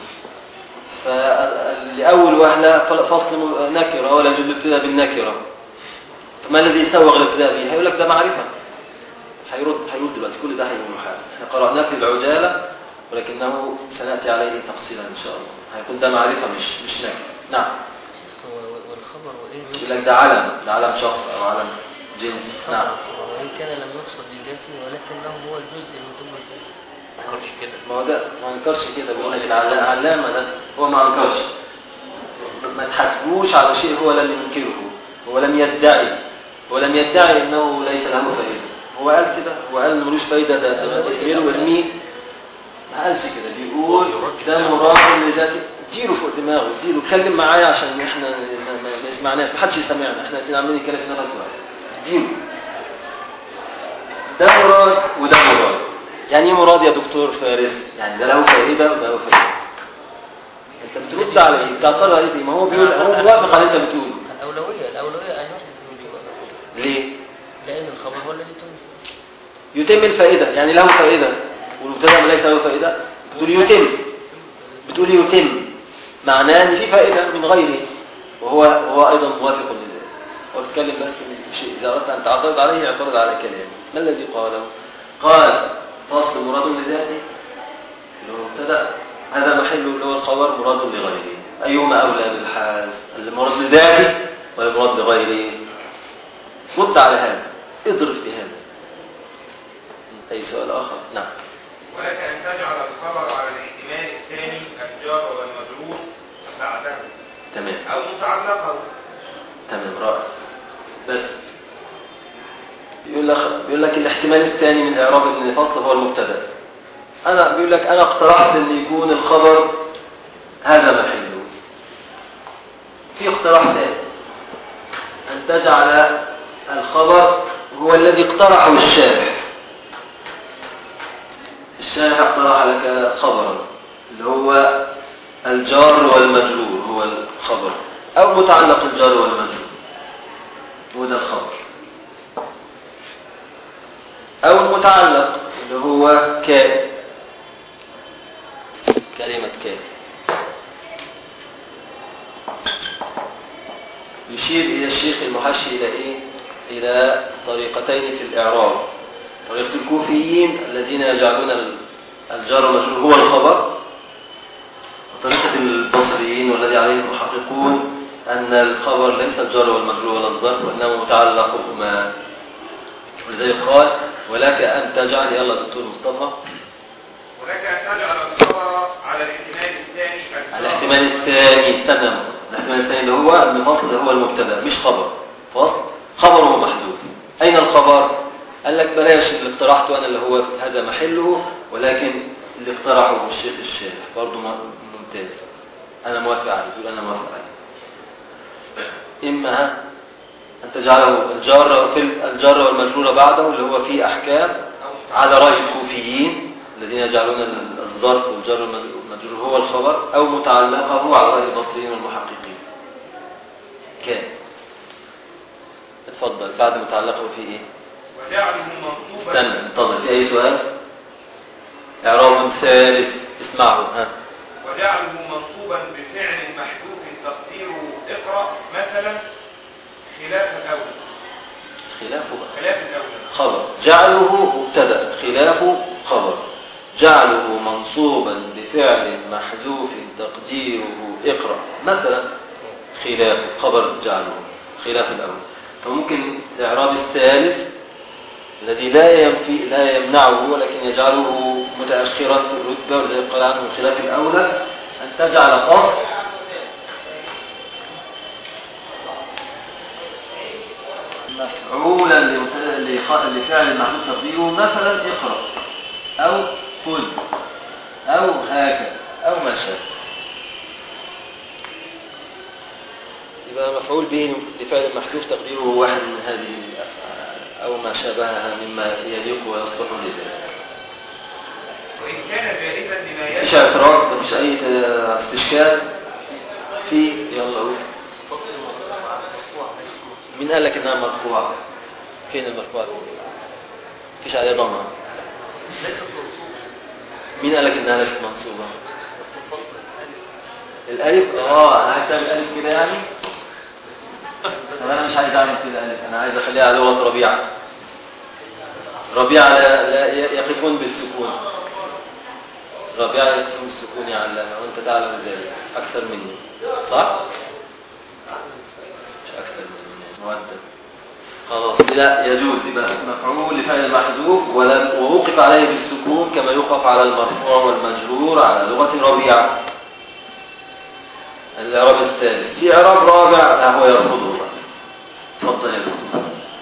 فلأول وهلة فصل نكرة ولا يجوز الابتداء بالنكرة فما الذي سوغ الابتداء به؟ هيقول لك ده معرفة هيرد هيرد دلوقتي كل ده هيكون محال احنا قرأناه في العجالة ولكنه سنأتي عليه تفصيلا إن شاء الله هيكون ده معرفة مش مش نكرة نعم و- و- والخبر وإن يقول لك ده علم ده علم شخص أو علم جنس نعم خبر وإن كان لم يقصد لذاته ولكنه هو الجزء المتم فيه ما يقولش كده ما هو ده ما انكرش كده بيقول لك العلا- العلامة ده هو ما انكرش ما تحاسبوش على شيء هو لم ينكره هو لم يدعي هو لم يدعي انه ليس له فائده هو قال كده هو قال إنه ملوش فايده ده انا ارميه وارميه ما قالش كده بيقول ده مراد لذاته اديله فوق دماغه اديله اتكلم معايا عشان احنا ما, ما, ما يسمعناش ما حدش يسمعنا احنا الاثنين عاملين نتكلم في نفس الوقت اديله ده مراد وده مراد يعني ايه مراد يا دكتور فارس يعني ده له فائده وده له فائده انت بترد على ايه بتعترض على ايه ما هو بيقول هو موافق على اللي انت بتقوله الأولوية الأولوية أن يحدث المبتدأ ليه لأن الخبر هو الذي يتم فيه يتم الفائده يعني له فائده والمبتدا ليس له فائده بتقول يتم بتقول يتم معناه ان في فائده من غيره وهو هو ايضا موافق لذلك هو بيتكلم بس من شيء اذا اردت ان تعترض عليه اعترض على كلامه ما الذي قاله قال فصل مراد لذاته اللي هو مبتدا هذا محل اللي هو الخبر مراد لغيره ايهما اولى بالحاز المراد لذاته ولا المراد لغيره رد على هذا اضرب في هذا اي سؤال اخر نعم ولك أن تجعل الخبر على الاحتمال الثاني الجار والمجرور بعده تمام أو متعلقه تمام رائع بس بيقول لك بيقول لك الاحتمال الثاني من اعراب ان الفصل هو المبتدا انا بيقول لك انا اقترحت ان يكون الخبر هذا محله في اقتراح ثاني ان تجعل الخبر هو الذي اقترحه الشارح الشارح اقترح لك خبرا اللي هو الجار والمجرور هو الخبر أو متعلق الجار والمجرور هو ده الخبر أو المتعلق اللي هو كائن كلمة كائن يشير إلى الشيخ المحشي إلى إيه؟ إلى طريقتين في الإعراب طريقة الكوفيين الذين يجعلون الجار والمجرور هو الخبر وطريقة البصريين والذي عليه المحققون أن الخبر ليس الجار والمجرور ولا الظرف وإنما متعلق بما ولذلك قال ولك أن تجعل يلا دكتور مصطفى ولك أن تجعل الخبر على الاحتمال الثاني الجار الاحتمال الثاني استنى يا مصطفى الاحتمال الثاني اللي هو أن الفصل هو المبتدا مش خبر فصل خبره محذوف أين الخبر؟ قال لك بلاش اللي اقترحته أنا اللي هو هذا محله ولكن اللي اقترحه الشيخ الشارح برضه ممتاز أنا موافق عليه يقول أنا موافق عليه إما أن تجعله الجار في الجار والمجرور بعده اللي هو فيه أحكام على رأي الكوفيين الذين يجعلون الظرف والجار والمجرور هو الخبر أو متعلقه على رأي البصريين والمحققين كان اتفضل بعد متعلقه في ايه وجعله منصوبا استنى انتظر في اي سؤال اعراب ثالث اسمعوا ها وجعله منصوبا بفعل محذوف تقديره اقرأ مثلا خلاف الأول خلافه بقى خلاف الأول خبر جعله مبتدا خلافه خبر جعله منصوبا بفعل محذوف تقديره اقرا مثلا خلاف خبر جعله خلاف الاول فممكن الاعراب الثالث الذي لا ينفي لا يمنعه ولكن يجعله متاخرا في الرتبه ولذلك قال عنه خلاف الاولى ان تجعل فصل مفعولا لمت- لخ- لفعل محذوف تقديره مثلا اقرا او خذ او هكذا او ما شابه يبقى مفعول به لفعل محذوف تقديره واحد من هذه الافعال او ما شابهها مما يليق ويصلح لذلك وإن كان جائزا لما مفيش يشبه اعتراض مفيش اي ت- استشكال في يلا قول مين قال لك انها مرفوعه فين المرفوعه مفيش عليها ضمه مين قال لك انها ليست منصوبه الالف اه انا عايز تعمل الف كده يعني طب انا مش عايز اعمل كده الف انا عايز اخليها على لغه ربيعه ربيعة لا, لا يقفون بالسكون ربيعة يقفون بالسكون يا علامة وأنت تعلم ذلك أكثر مني صح؟ مش أكثر مني مؤدب خلاص لا يجوز يبقى مفعول لفعل محذوف ولم ووقف عليه بالسكون كما يوقف على المرفوع والمجرور على لغة ربيعة الإعراب الثالث في إعراب رابع هو يرفضه بقى. تفضل يا دكتور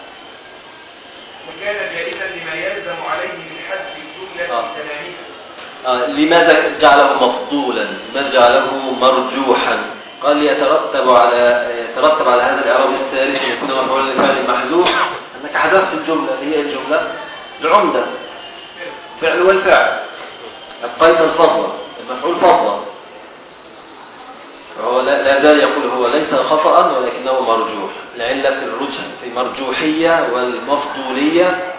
وكان جائزا لما يلزم عليه من حذف الجملة آه. تمامها آه، لماذا جعله مفضولا لماذا جعله مرجوحا قال يترتب على يترتب على هذا الإعراب الثالث أن يكون مفعولا لفعل محذوف أنك حذفت الجملة هي الجملة العمدة فعل والفعل أبقيت الفضل المفعول فضلا فهو لا لا زال يقول هو ليس خطأ ولكنه مرجوح العلة في الرجح في المرجوحية والمفضولية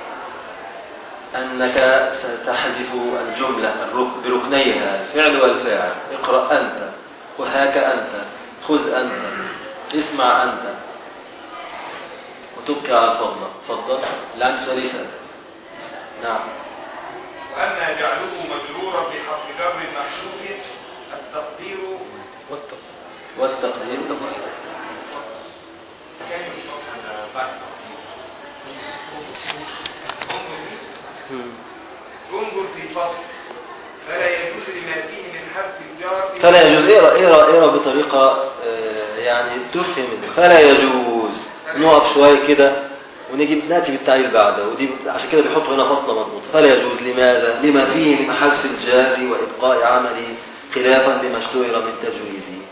أنك ستحذف الجملة الرك- بركنيها الفعل والفاعل اقرأ أنت وهاك أنت خذ أنت اسمع أنت وتبكي على الفضل تفضل اللي عنده سؤال يسأل نعم وأما جعله مجرورا بحرف جر محشوف التقدير والتقدير كان الصفحة بعد انظر في فصل فلا يجوز لما فيه من حذف الجار فلا يجوز اقرا اقرا اقرا بطريقه آه، يعني تفهم فلا يجوز نقف شويه كده ونيجي ناتي بالتعليل بعده ودي عشان كده بيحطوا هنا فصل مربوط فلا يجوز لماذا؟ لما فيه من حذف الجار وابقاء عمله خلافا لما اشتهر من تجويزه.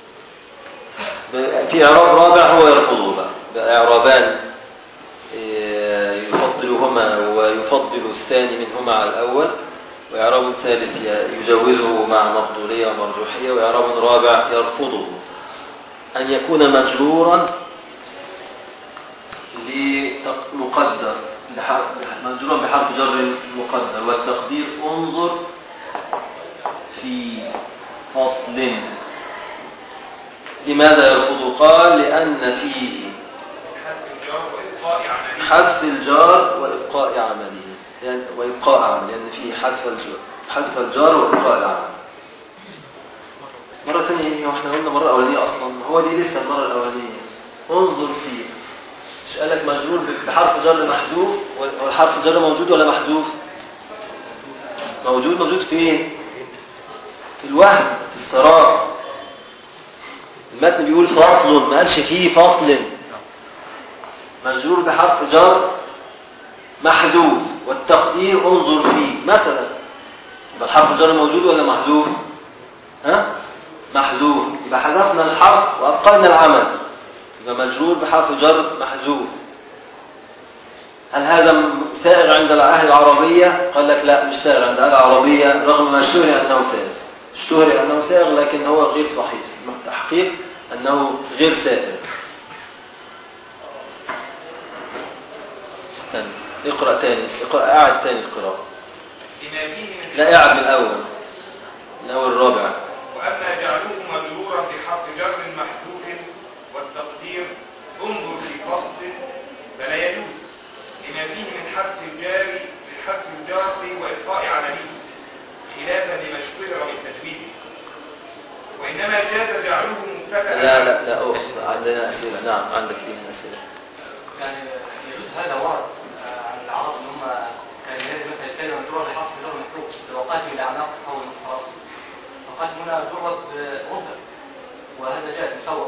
في اعراب رابع هو يرفضه بقى بقى اعرابان آه، يفضلهما ويفضل الثاني منهما على الاول وإعراب ثالث يجوزه مع مفضولية ومرجوحية وإعراب رابع يرفضه أن يكون مجرورا لمقدر مجرورا بحرف جر مقدر والتقدير انظر في فصل لماذا يرفض قال لأن فيه حذف الجار وإبقاء عمله حذف الجار وإبقاء عمله يعني وإبقاء عمله لأن فيه حذف الجار حذف الجار وإبقاء العمل مرة ثانية إيه واحنا قلنا مرة أولانية أصلا هو دي لسه المرة الأولانية انظر فيه مش قال لك مجرور بحرف جر محذوف والحرف الجر موجود ولا محذوف؟ موجود موجود فين؟ في الوهم في السراء المتن بيقول فصل ما قالش فيه فصل مجرور بحرف جر محذوف والتقدير انظر فيه مثلا يبقى الحرف الجر موجود ولا محذوف ها محذوف يبقى حذفنا الحرف وابقينا العمل يبقى مجرور بحرف جر محذوف هل هذا سائغ عند اهل العربيه قال لك لا مش سائغ عند اهل العربيه رغم ما اشتهر انه سائغ اشتهر انه سائغ لكن هو غير صحيح التحقيق انه غير سائغ استنى اقرا تاني اقرا قاعد تاني القراءه لما فيه من لا قاعد من الاول من اول الرابع وأما جعله مجرورا بحرف جر محذوف والتقدير انظر في فصل فلا يجوز لما فيه من حرف الجار من حرف الجار وإبقاء عمله خلافا لما اشتهر من تجويده وإنما جاز جعله مبتدأ لا لا لا أوه. عندنا اسئله نعم عندك ايه من اسئله يعني يجوز هذا ورد آه، عن العرب ان هم كان يريد مثلا الكلمه مجروره بحرف جر محروف وقاتل الاعناق او الخلاص فقاتل هنا جرت بغنى وهذا جائز مصور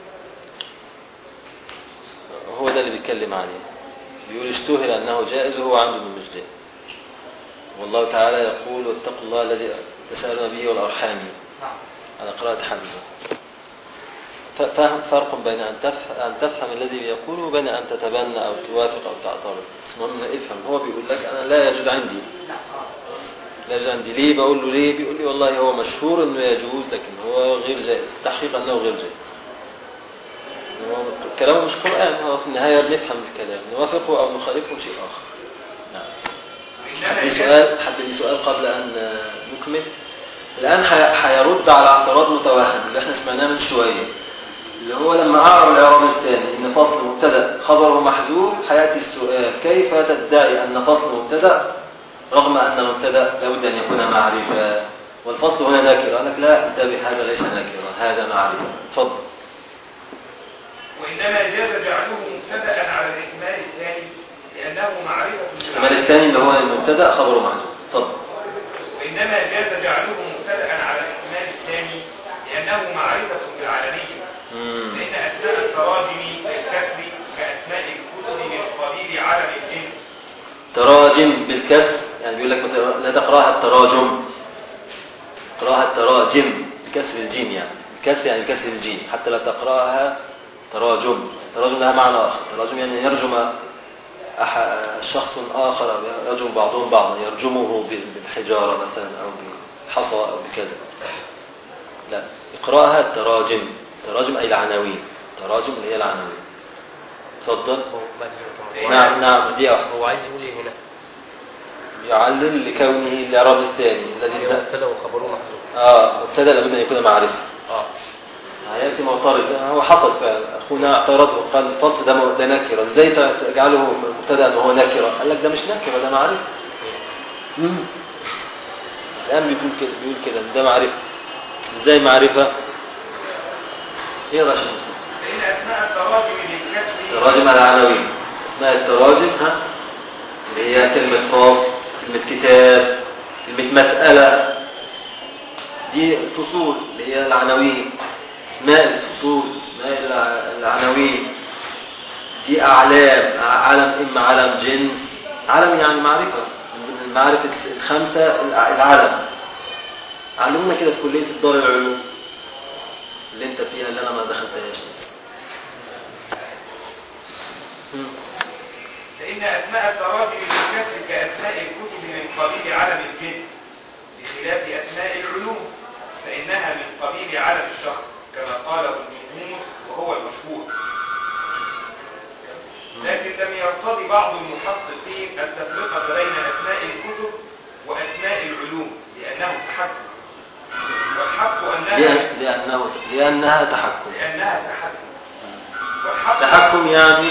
هو ده اللي بيتكلم عليه بيقول اشتهر انه جائز وهو عنده انه مش جائز والله تعالى يقول واتقوا الله الذي تسالون به والارحام نعم على قراءة حمزة ف- فهم فرق بين أن تفهم, أن تفهم الذي يقول وبين أن تتبنى أو توافق أو تعترض بس المهم إنه افهم هو بيقول لك أنا لا يجوز عندي نعم آه. لا يجوز عندي ليه بقول له ليه بيقول لي والله هو مشهور إنه يجوز لكن هو غير جائز تحقيق أنه غير جائز هو كلامه مش قرآن هو في النهاية بنفهم الكلام نوافقه أو نخالفه شيء آخر نعم وإنما في جاز سؤال حد لي سؤال قبل أن نكمل الآن حي- هيرد على اعتراض متوهم اللي احنا سمعناه من شوية اللي هو لما أعرب الإعراب الثاني إن فصل مبتدأ خبره محذوف حياتي السؤال كيف تدعي أن فصل مبتدأ رغم أن المبتدأ لابد أن يكون معرفة والفصل هنا نكرة قال لك لا انتبه هذا ليس نكرة هذا معرفة تفضل وإنما جاز جعله مبتدأ على الاحتمال الثاني لأنه معرفة الاحتمال الثاني اللي هو المبتدأ خبره محذوف تفضل وإنما جاز جعله مبتدأ على الاحتمال الثاني لأنه معرفة بالعالمية مم. فإن أسماء التراجم بالكسر كأسماء الكتب من قبيل عالم الجنس تراجم بالكسر يعني بيقول لك مت- لا تقراها التراجم اقراها التراجم بكسر الجيم يعني الكسر يعني كسر الجيم حتى لا تقراها تراجم التراجم لها معنى اخر التراجم يعني يرجم أح- شخص اخر أو يرجم بعضهم بعضا يرجمه ب- بالحجاره مثلا او بحصى او بكذا لا اقراها التراجم التراجم اي العناوين التراجم اللي هي العناوين تفضل هو بعد ذلك نعم نعم دي واحده هو عايز يقول ايه هنا؟ يعلل لكونه الاعراب الثاني الذي هو مبتدا وخبره محذوف اه مبتدا لابد ان يكون معرفه اه هياتي معترض هو حصل فعلا اخونا اعترض وقال الفصل ده م- ده نكره ازاي تجعله مبتدا ان هو نكره قال لك ده مش نكره ده معرفه مم. الان بيقول كده بيقول كده ده معرفه ازاي معرفه ايه راشد مسلم فإن أسماء التراجم بالكسر تراجم على العناوين اسماء التراجم ها اللي هي كلمة فاصل كلمة كتاب كلمة مسألة دي الفصول اللي هي العناوين اسماء الفصول اسماء الع- العناوين دي أعلام علم إما علم جنس علم يعني معرفة من المعرفة الخمسة الع- العلم علمونا كده في كلية الدار العلوم اللي انت فيها اللي انا ما دخلتهاش لسه مم. فإن أسماء التراجم بالكسر كأسماء الكتب من قبيل علم الجنس بخلاف أسماء العلوم فإنها من قبيل علم الشخص كما قاله الجمهور وهو المشهور لكن لم يرتضي بعض المحققين التفرقة بين أسماء الكتب وأسماء العلوم لأنه تحكم والحق أنها لأن- لأنه لأنها تحكم لأنها تحكم والحق تحكم يعني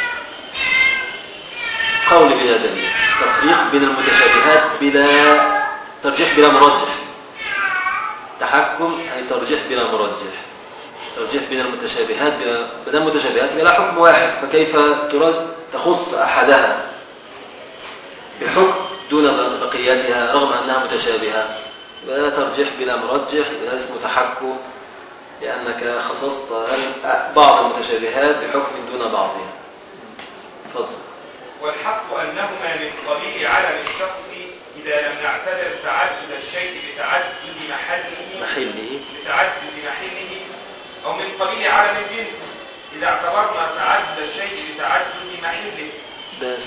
قول بلا دليل تفريق بين المتشابهات بلا ترجيح بلا مرجح تحكم أي ترجيح بلا مرجح ترجيح بين المتشابهات بلا بدل متشابهات بلا حكم واحد فكيف ترد تخص أحدها بحكم دون بقيتها رغم أنها متشابهة بلا ترجيح بلا مرجح بلا اسم تحكم لأنك خصصت بعض المتشابهات بحكم دون بعضها تفضل والحق أنهما من قبيل علم الشخص إذا لم نعتبر تعدد الشيء بتعدد محله محله بتعدد محله أو من قبيل علم الجنس إذا اعتبرنا تعدد الشيء بتعدد محله بس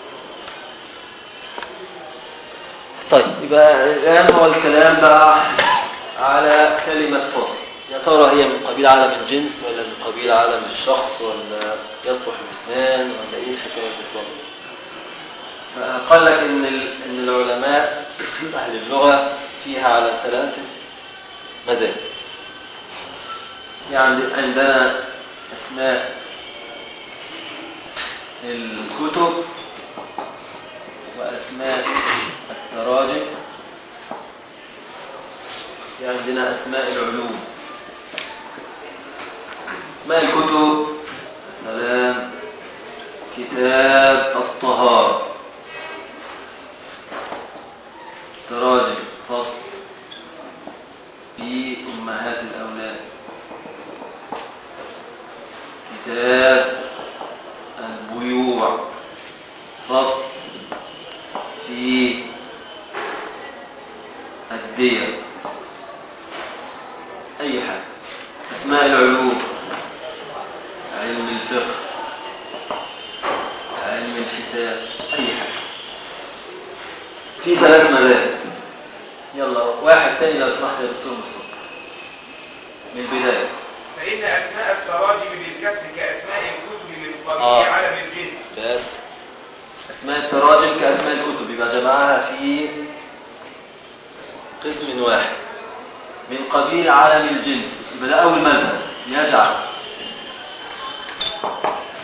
طيب يبقى الآن هو الكلام بقى على كلمة فصل يا ترى هي من قبيل عالم الجنس ولا من قبيل عالم الشخص ولا يصلح الاثنان ولا ايه الحكاية بالضبط فقال لك ان ال- ان العلماء اهل اللغة فيها على ثلاثة مذاهب يعني عندنا اسماء الكتب وأسماء التراجم في عندنا أسماء العلوم أسماء الكتب سلام كتاب الطهارة تراجم فصل في أمهات الأولاد كتاب البيوع فصل في الدير أي حاجة أسماء العلوم علم الفقه علم الحساب أي حاجة في ثلاث مذاهب يلا واحد تاني لو سمحت يا دكتور مصطفى من البداية فإن أسماء التراجم بالكسر كأسماء الكتب من قبيل آه. علم الجنس بس أسماء التراجم كأسماء الكتب يبقى جمعها في قسم واحد من قبيل عالم الجنس يبقى ده أول مذهب يجعل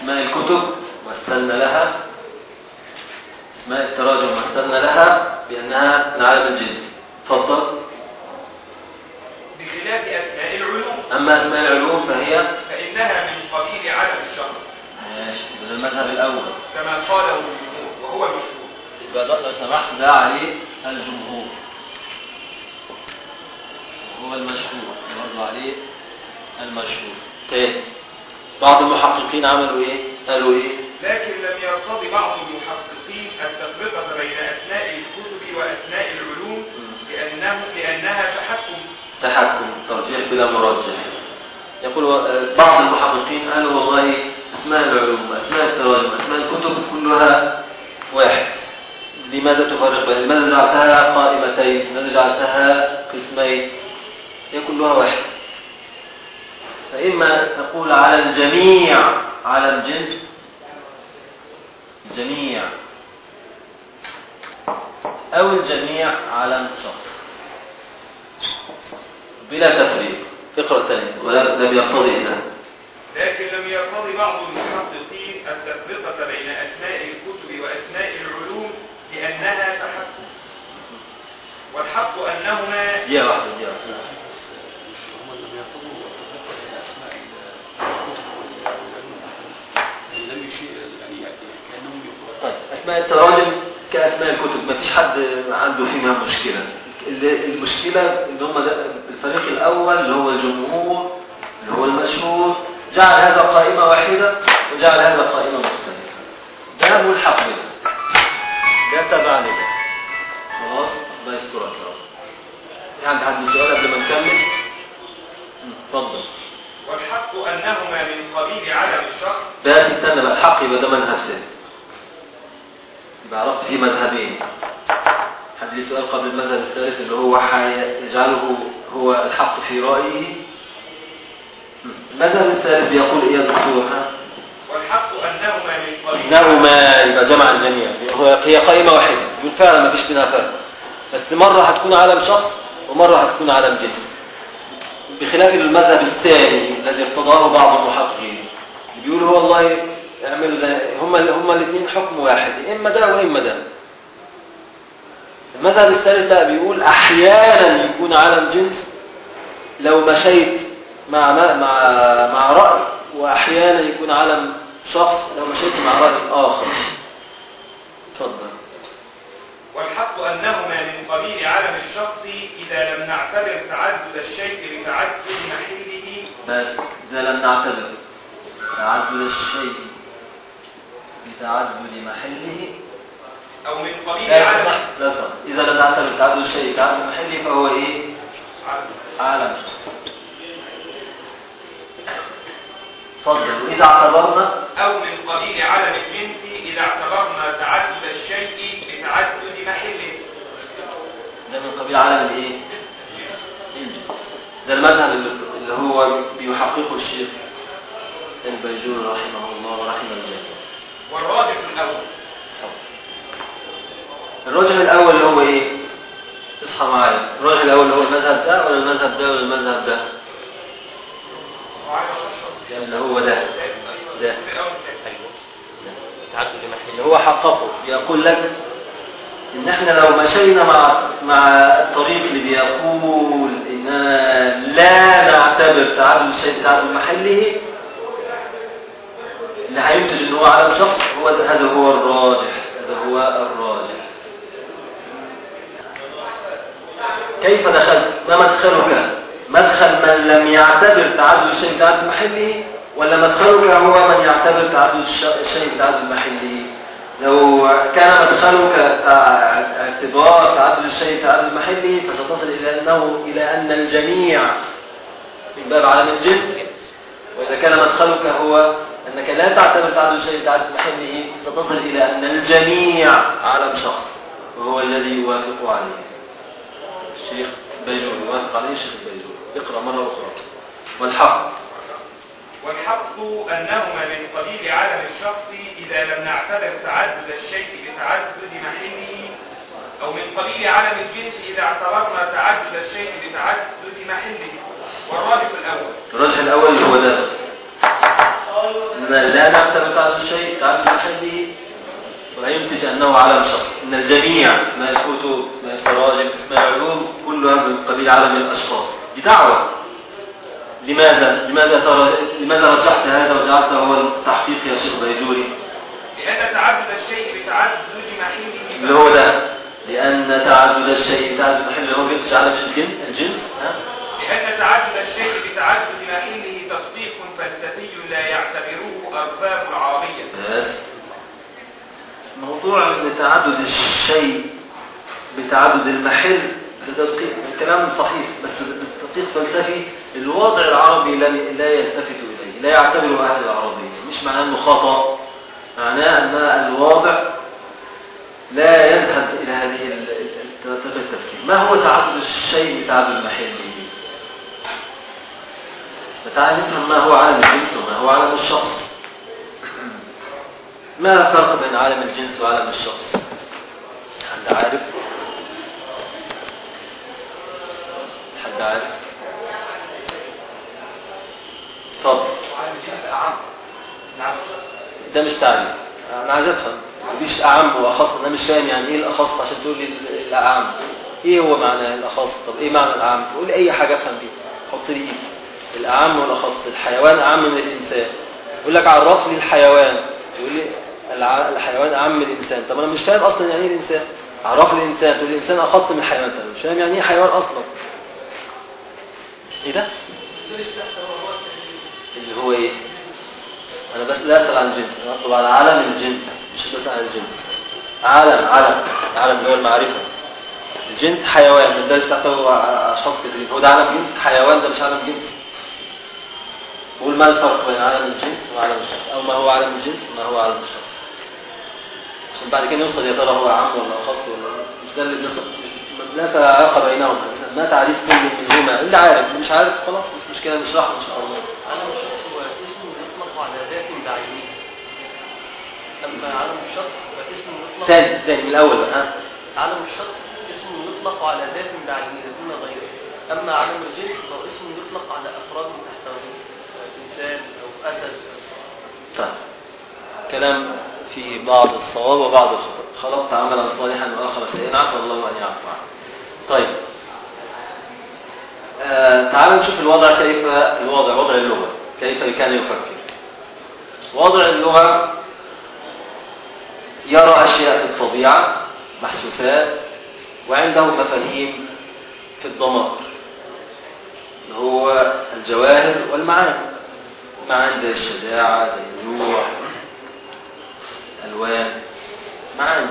أسماء الكتب مثلنا لها أسماء التراجم مثلنا لها بأنها من عالم الجنس تفضل بخلاف أسماء العلوم أما أسماء العلوم فهي فإنها من قبيل علم الشخص ماشي من المذهب الأول كما قاله الجمهور وهو المشهور يبقى ده لو سمحت ده عليه الجمهور وهو المشهور برضه عليه المشهور ايه بعض المحققين عملوا ايه قالوا ايه لكن لم يرتضي بعض المحققين التفرقة بين أسماء الكتب وأسماء العلوم لأنه لأنها تحكم تحكم ترجيح بلا مرجح يقول آه، بعض المحققين قالوا والله اسماء العلوم اسماء التراجم اسماء الكتب كلها واحد لماذا تفرق بين لماذا جعلتها قائمتين لماذا جعلتها قسمين هي كلها واحد فإما نقول على الجميع على الجنس الجميع أو الجميع على شخص بلا تفريق اقرأ تاني ولا لم يقتضي هنا لكن لم يرتضي بعض المحققين التفرقة بين أسماء الكتب وأسماء العلوم لأنها تحكم والحق أنهما دقيقة واحدة دقيقة واحدة. هم لم يرتضوا التفرقة بين أسماء الكتب والعلوم يعني لم يشير يعني كأنهم يقولون طيب أسماء التراجم كأسماء الكتب ما فيش حد عنده فيها مشكلة ال- المشكلة إن هم ده الفريق الأول اللي هو الجمهور اللي هو المشهور جعل هذا قائمة واحدة وجعل هذا قائمة مختلفة ده ملحق بده ده تبع لده خلاص الله يسترك يا رب في عند حد سؤال قبل ما نكمل مم، اتفضل والحق أنهما من قبيل علم الشخص بس استنى بقى الحق يبقى ده مذهب سادس يبقى عرفت في مذهبين حد ليه سؤال قبل المذهب الثالث اللي هو هيجعله هو الحق في رأيه المذهب الثالث بيقول ايه يا دكتور ها؟ والحق أنهما من قبيل إنهما يبقى جمع الجميع هو- هي قائمة واحدة يقول فعلا ما فيش بينها فرق بس مرة هتكون علم شخص ومرة هتكون علم جنس بخلاف المذهب الثاني الذي ارتضاه بعض المحققين اللي بيقولوا والله اعملوا زي هما هما الاثنين حكم واحد اما ده واما ده المذهب الثالث بقى بيقول احيانا يكون علم جنس لو مشيت مع مع مع رأي واحيانا يكون علم شخص لو مشيت مع رأي اخر اتفضل والحق أنهما من قبيل علم الشخص إذا لم نعتبر تعدد الشيء لتعدد محله بس إذا لم نعتبر تعدد الشيء بتعدد محله أو من قبيل لا علم سمحت لا سمحت إذا لم نعتبر تعدد الشيء بتعدد محله فهو إيه؟ علم. عالم شخص تفضل وإذا اعتبرنا أو من قبيل علم الجنس إذا اعتبرنا تعدد الشيء بتعدد محله ده من قبيل عالم الإيه؟ الجنس ده المذهب اللي اللي هو بيحققه الشيخ البيجوري رحمه الله ورحمه الجميع والراجح الأول الراجح الأول اللي هو إيه؟ اصحى معايا الراجح الأول اللي هو المذهب ده ولا المذهب ده ولا المذهب ده؟ وعلى الشخص اللي هو ده ده تعدد محل اللي هو حققه بيقول لك إن إحنا لو مشينا مع مع الطريق اللي بيقول إننا لا نعتبر تعدد الشيء بتعدد محله اللي هينتج إن هو علم شخص هو ده هذا هو الراجح هذا هو الراجح كيف دخلت ما مدخلك مدخل من لم يعتبر تعدد الشيء بتعدد محله ولا مدخلك هو من يعتبر تعدد الش- الشيء بتعدد محله لو كان مدخلك تع- اعتبار تعدد الشيء بتعدد محله فستصل الى انه الى ان الجميع من باب عالم الجنس واذا كان مدخلك هو انك لا تعتبر تعدد الشيء بتعدد محله ستصل الى ان الجميع عالم شخص وهو الذي يوافق عليه الشيخ بيجوري يوافق عليه الشيخ البيجوري اقرأ مرة أخرى والحق والحق أنهما من قبيل علم الشخص إذا لم نعتبر تعدد الشيء بتعدد محله أو من قبيل علم الجنس إذا اعتبرنا تعدد الشيء بتعدد محله والراجح الأول الرجح الأول هو ده إن أننا لا نعتبر تعدد الشيء تعدد محله ولا ينتج أنه علم شخص إن الجميع اسماء الكتب اسماء التراجم اسماء العلوم كلها من قبيل عالم الأشخاص بدعوة لماذا؟ لماذا ترى لماذا رجحت هذا وجعلته هو التحقيق يا شيخ بيجوري؟ لأن تعدد الشيء بتعدد محله اللي هو ده لأن تعدد الشيء تعدد محله هو بيخش على الجن الجنس ها؟ لأن تعدد الشيء بتعدد محله تطبيق فلسفي لا يعتبره أرباب العربية بس موضوع ان تعدد الشيء بتعدد المحل ده تدقيق الكلام صحيح بس تدقيق فلسفي الوضع العربي لا لا يلتفت اليه لا يعتبره اهل العربيه مش معناه انه خطا معناه ان الوضع لا يذهب الى هذه ال- ال- طريقه التفكير ما هو تعدد الشيء بتعدد محله فتعال نفهم ما هو عالم الجنس وما هو عالم الشخص ما الفرق بين عالم الجنس وعالم الشخص حد عارف حد عارف اتفضل وعالم الجنس أعم نعم ده مش تعريف انا عايز افهم مفيش اعم واخص انا مش فاهم يعني ايه الاخص عشان تقول لي ال- الاعم ايه هو معنى الاخص طب ايه معنى الاعم تقول لي اي حاجه افهم بيها حط لي ايدي الاعم والاخص الحيوان اعم من الانسان يقول لك عرف لي الحيوان يقول لي الع- الحيوان اعم من الانسان طب انا مش فاهم اصلا يعني ايه الانسان عرف لي الانسان تقول لي الانسان اخص من الحيوان طب مش فاهم يعني ايه حيوان اصلا ايه ده اللي هو ايه انا بس لا اسال عن الجنس انا اطلب على عالم الجنس مش بسال عن الجنس عالم عالم عالم اللي هو المعرفه الجنس حيوان من ده تحته اشخاص كثيرين هو ده عالم جنس حيوان ده مش عالم جنس قول ما الفرق بين عالم الجنس وعالم الشخص او ما هو عالم الجنس وما هو عالم الشخص عشان بعد كده نوصل يا ترى هو اعم ولا اخص ولا مش ده اللي بنصل ليس علاقه بينهم مثلا ما تعريف كل منهما اللي عارف اللي مش عارف خلاص مش مشكله نشرحه ان شاء الله عالم الشخص هو اسم يطلق على ذات بعينه أما عالم الشخص فاسم يطلق تاني تاني من الاول بقى ها عالم الشخص اسم يطلق على ذات بعينه دون غيره أما عالم الجنس فهو اسم يطلق على أفراد من تحت الجنس إنسان أو أسد طيب كلام فيه بعض الصواب وبعض الخطأ خلقت عملا صالحا واخر سيئا عسى الله ان يعفو عنه طيب آه تعالوا نشوف الوضع كيف الوضع وضع اللغه كيف كان يفكر وضع اللغه يرى اشياء في الطبيعه محسوسات وعنده مفاهيم في الضمائر اللي هو الجواهر والمعاني معاني زي الشجاعة زي الجوع ألوان معاني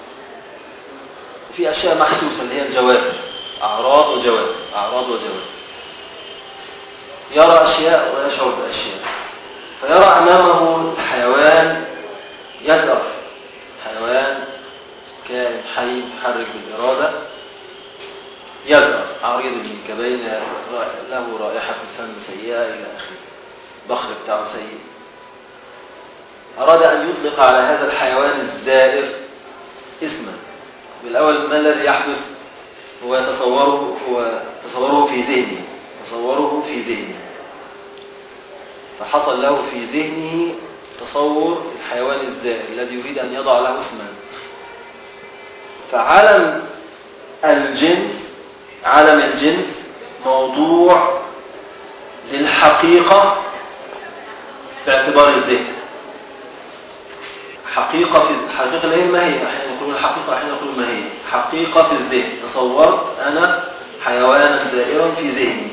وفي أشياء محسوسة اللي هي الجواهر أعراض وجواهر أعراض وجواهر يرى أشياء ويشعر بأشياء فيرى أمامه الحيوان يزرع حيوان كائن حي متحرك بالإرادة يزرع عريض المنكبين له رائحة في الفم سيئة إلى آخره البخر بتاعه سيء أراد أن يطلق على هذا الحيوان الزائر اسما بالأول ما الذي يحدث هو يتصوره هو تصوره في ذهنه تصوره في ذهنه فحصل له في ذهنه تصور الحيوان الزائر الذي يريد أن يضع له اسما فعلم الجنس علم الجنس موضوع للحقيقة باعتبار الذهن حقيقة في حقيقة اللي هي ما هي أحيانا يقولون الحقيقة أحيانا يقولون ما هي حقيقة في الذهن تصورت أنا حيوانا زائرا في ذهني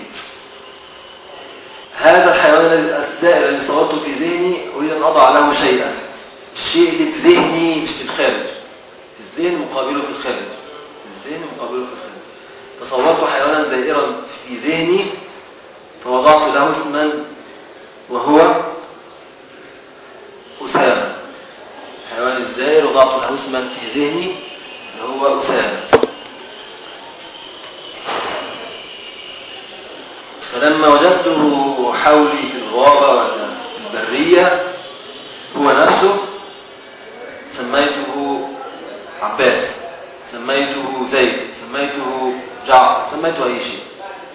هذا الحيوان الزائر اللي صورته في ذهني أريد أن أضع له شيئا الشيء اللي في ذهني مش في الخارج في الذهن مقابله في الخارج في الذهن مقابله في الخارج تصورت حيوانا زائرا في ذهني فوضعت له اسما وهو أسامة الحيوان الزائر وضعت له اسما في ذهني وهو أسامة فلما وجدته حولي في الغابة ولا في البرية هو نفسه سميته عباس سميته زيد سميته جعفر سميته أي شيء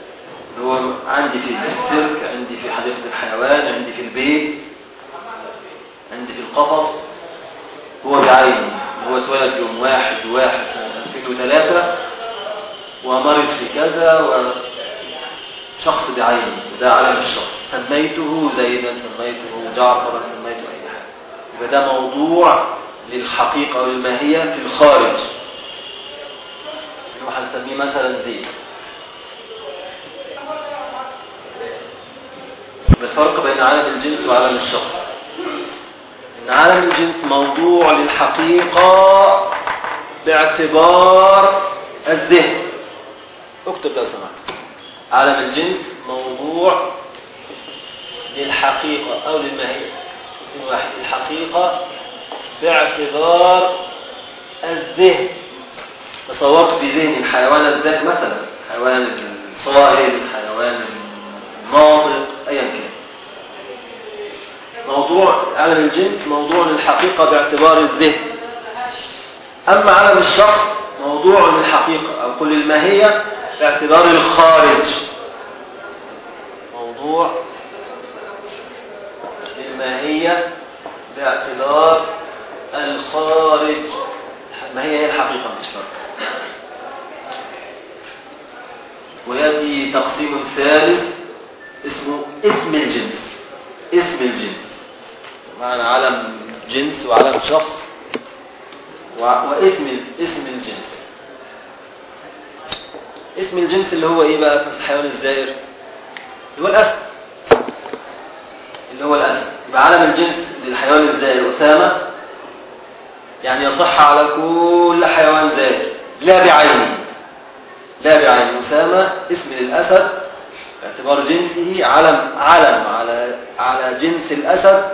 هو عندي في السيرك عندي في حديقة الحيوان عندي في البيت عندي في القفص هو بعينه هو اتولد يوم واحد واحد سنة 2003 ومرض في كذا وشخص بعينه ده علم الشخص سميته زيدا سميته جعفرا سميته أي حاجة يبقى ده موضوع للحقيقة والماهية في الخارج اللي هو هنسميه مثلا زيد الفرق بين عالم الجنس وعالم الشخص ان عالم الجنس موضوع للحقيقة باعتبار الذهن اكتب لو سمحت عالم الجنس موضوع للحقيقة او للماهية واحد الحقيقة باعتبار الذهن تصورت في ذهني الحيوان الذات مثلا حيوان الصائل حيوان الناطق ايا كان موضوع عالم الجنس موضوع للحقيقة باعتبار الذهن أما عالم الشخص موضوع للحقيقة أو قل الماهية باعتبار الخارج موضوع للماهية باعتبار الخارج ما هي هي الحقيقة مش فرق ويأتي تقسيم ثالث اسمه اسم الجنس اسم الجنس معنى علم جنس وعلم شخص واسم اسم الجنس اسم الجنس اللي هو ايه بقى في الحيوان الزائر اللي هو الاسد اللي هو الاسد يبقى علم الجنس للحيوان الزائر اسامه يعني يصح على كل حيوان زائر لا بعينه لا بعينه اسامه اسم للاسد باعتبار جنسه علم علم على على جنس الاسد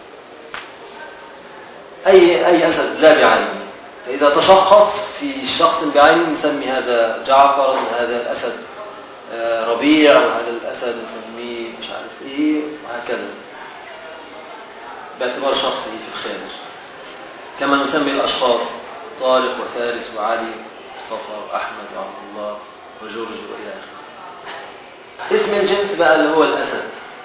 أي أي أسد لا بعينه فإذا تشخص في شخص بعينه نسمي هذا جعفر وهذا الأسد ربيع وهذا الأسد نسميه مش عارف إيه وهكذا باعتبار شخصه في الخارج كما نسمي الأشخاص طارق وفارس وعلي مصطفى وأحمد وعبد الله وجورج وإلى آخره اسم الجنس بقى اللي هو الأسد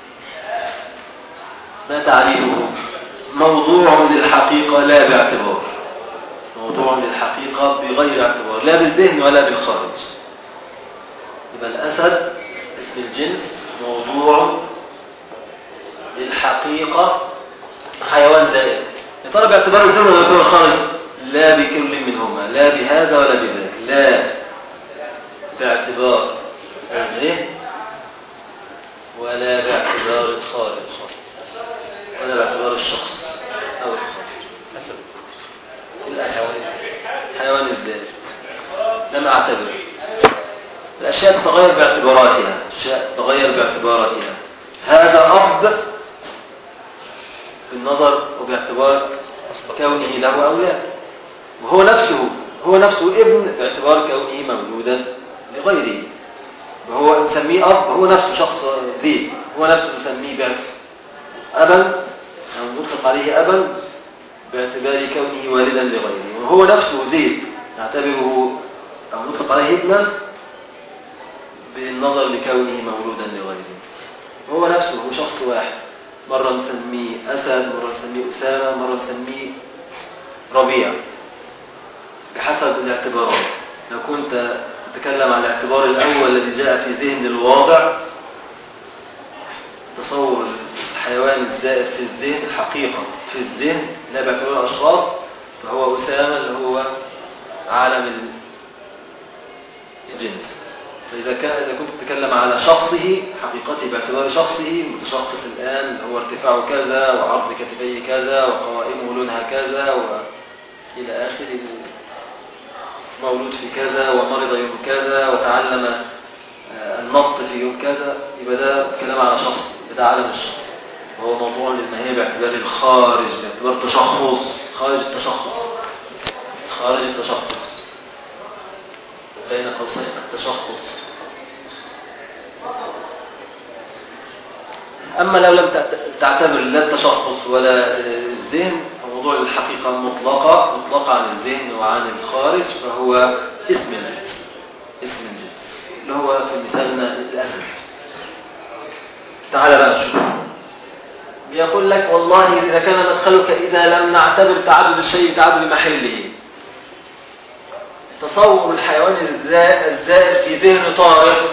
ما تعريفه موضوع للحقيقة لا باعتبار موضوع للحقيقة بغير اعتبار لا بالذهن ولا بالخارج يبقى الأسد اسم الجنس موضوع للحقيقة حيوان زائر يا ترى باعتبار الذهن ولا باعتبار الخارج لا بكل منهما لا بهذا ولا بذاك لا باعتبار الذهن ولا باعتبار الخارج ولا باعتبار الشخص أو الخارج أسد الأسد حيوان الزائر لم أعتبر الأشياء تتغير باعتباراتها الأشياء تتغير باعتباراتها هذا أب بالنظر وباعتبار كونه له أولاد وهو نفسه هو نفسه ابن باعتبار كونه مولودا لغيره وهو نسميه أب هو نفسه شخص زيد هو نفسه نسميه أبا أو نطلق عليه أبا باعتبار كونه والدا لغيره وهو نفسه زيد نعتبره أو نطلق عليه ابنا بالنظر لكونه مولودا لغيره وهو نفسه هو شخص واحد مرة نسميه أسد مرة نسميه أسامة مرة نسميه ربيع بحسب الاعتبارات لو كنت تتكلم عن الاعتبار الأول الذي جاء في ذهن الواضع تصور الحيوان الزائر في الذهن الحقيقة في الذهن لا باعتبار الأشخاص فهو أسامة اللي هو عالم الجنس فإذا كان إذا كنت تتكلم على شخصه حقيقته باعتبار شخصه المتشخص الآن اللي هو ارتفاعه كذا وعرض كتفيه كذا وقوائمه لونها كذا وإلى آخره مولود في كذا ومرض يوم كذا وتعلم النط في يوم كذا يبقى ده كلام على شخص ده عالم الشخص وهو موضوع للماهية باعتبار الخارج باعتبار التشخص خارج التشخص خارج التشخص بين قوسين التشخص أما لو لم تعتبر لا التشخص ولا الذهن فموضوع الحقيقة مطلقة مطلقة عن الذهن وعن الخارج فهو اسم الجنس اسم الجنس اللي هو في مثالنا الأسد تعال بقى نشوف يقول لك والله إذا كان مدخلك إذا لم نعتبر تعدد الشيء بتعدد محله تصور الحيوان الزا- الزائر في ذهن طارق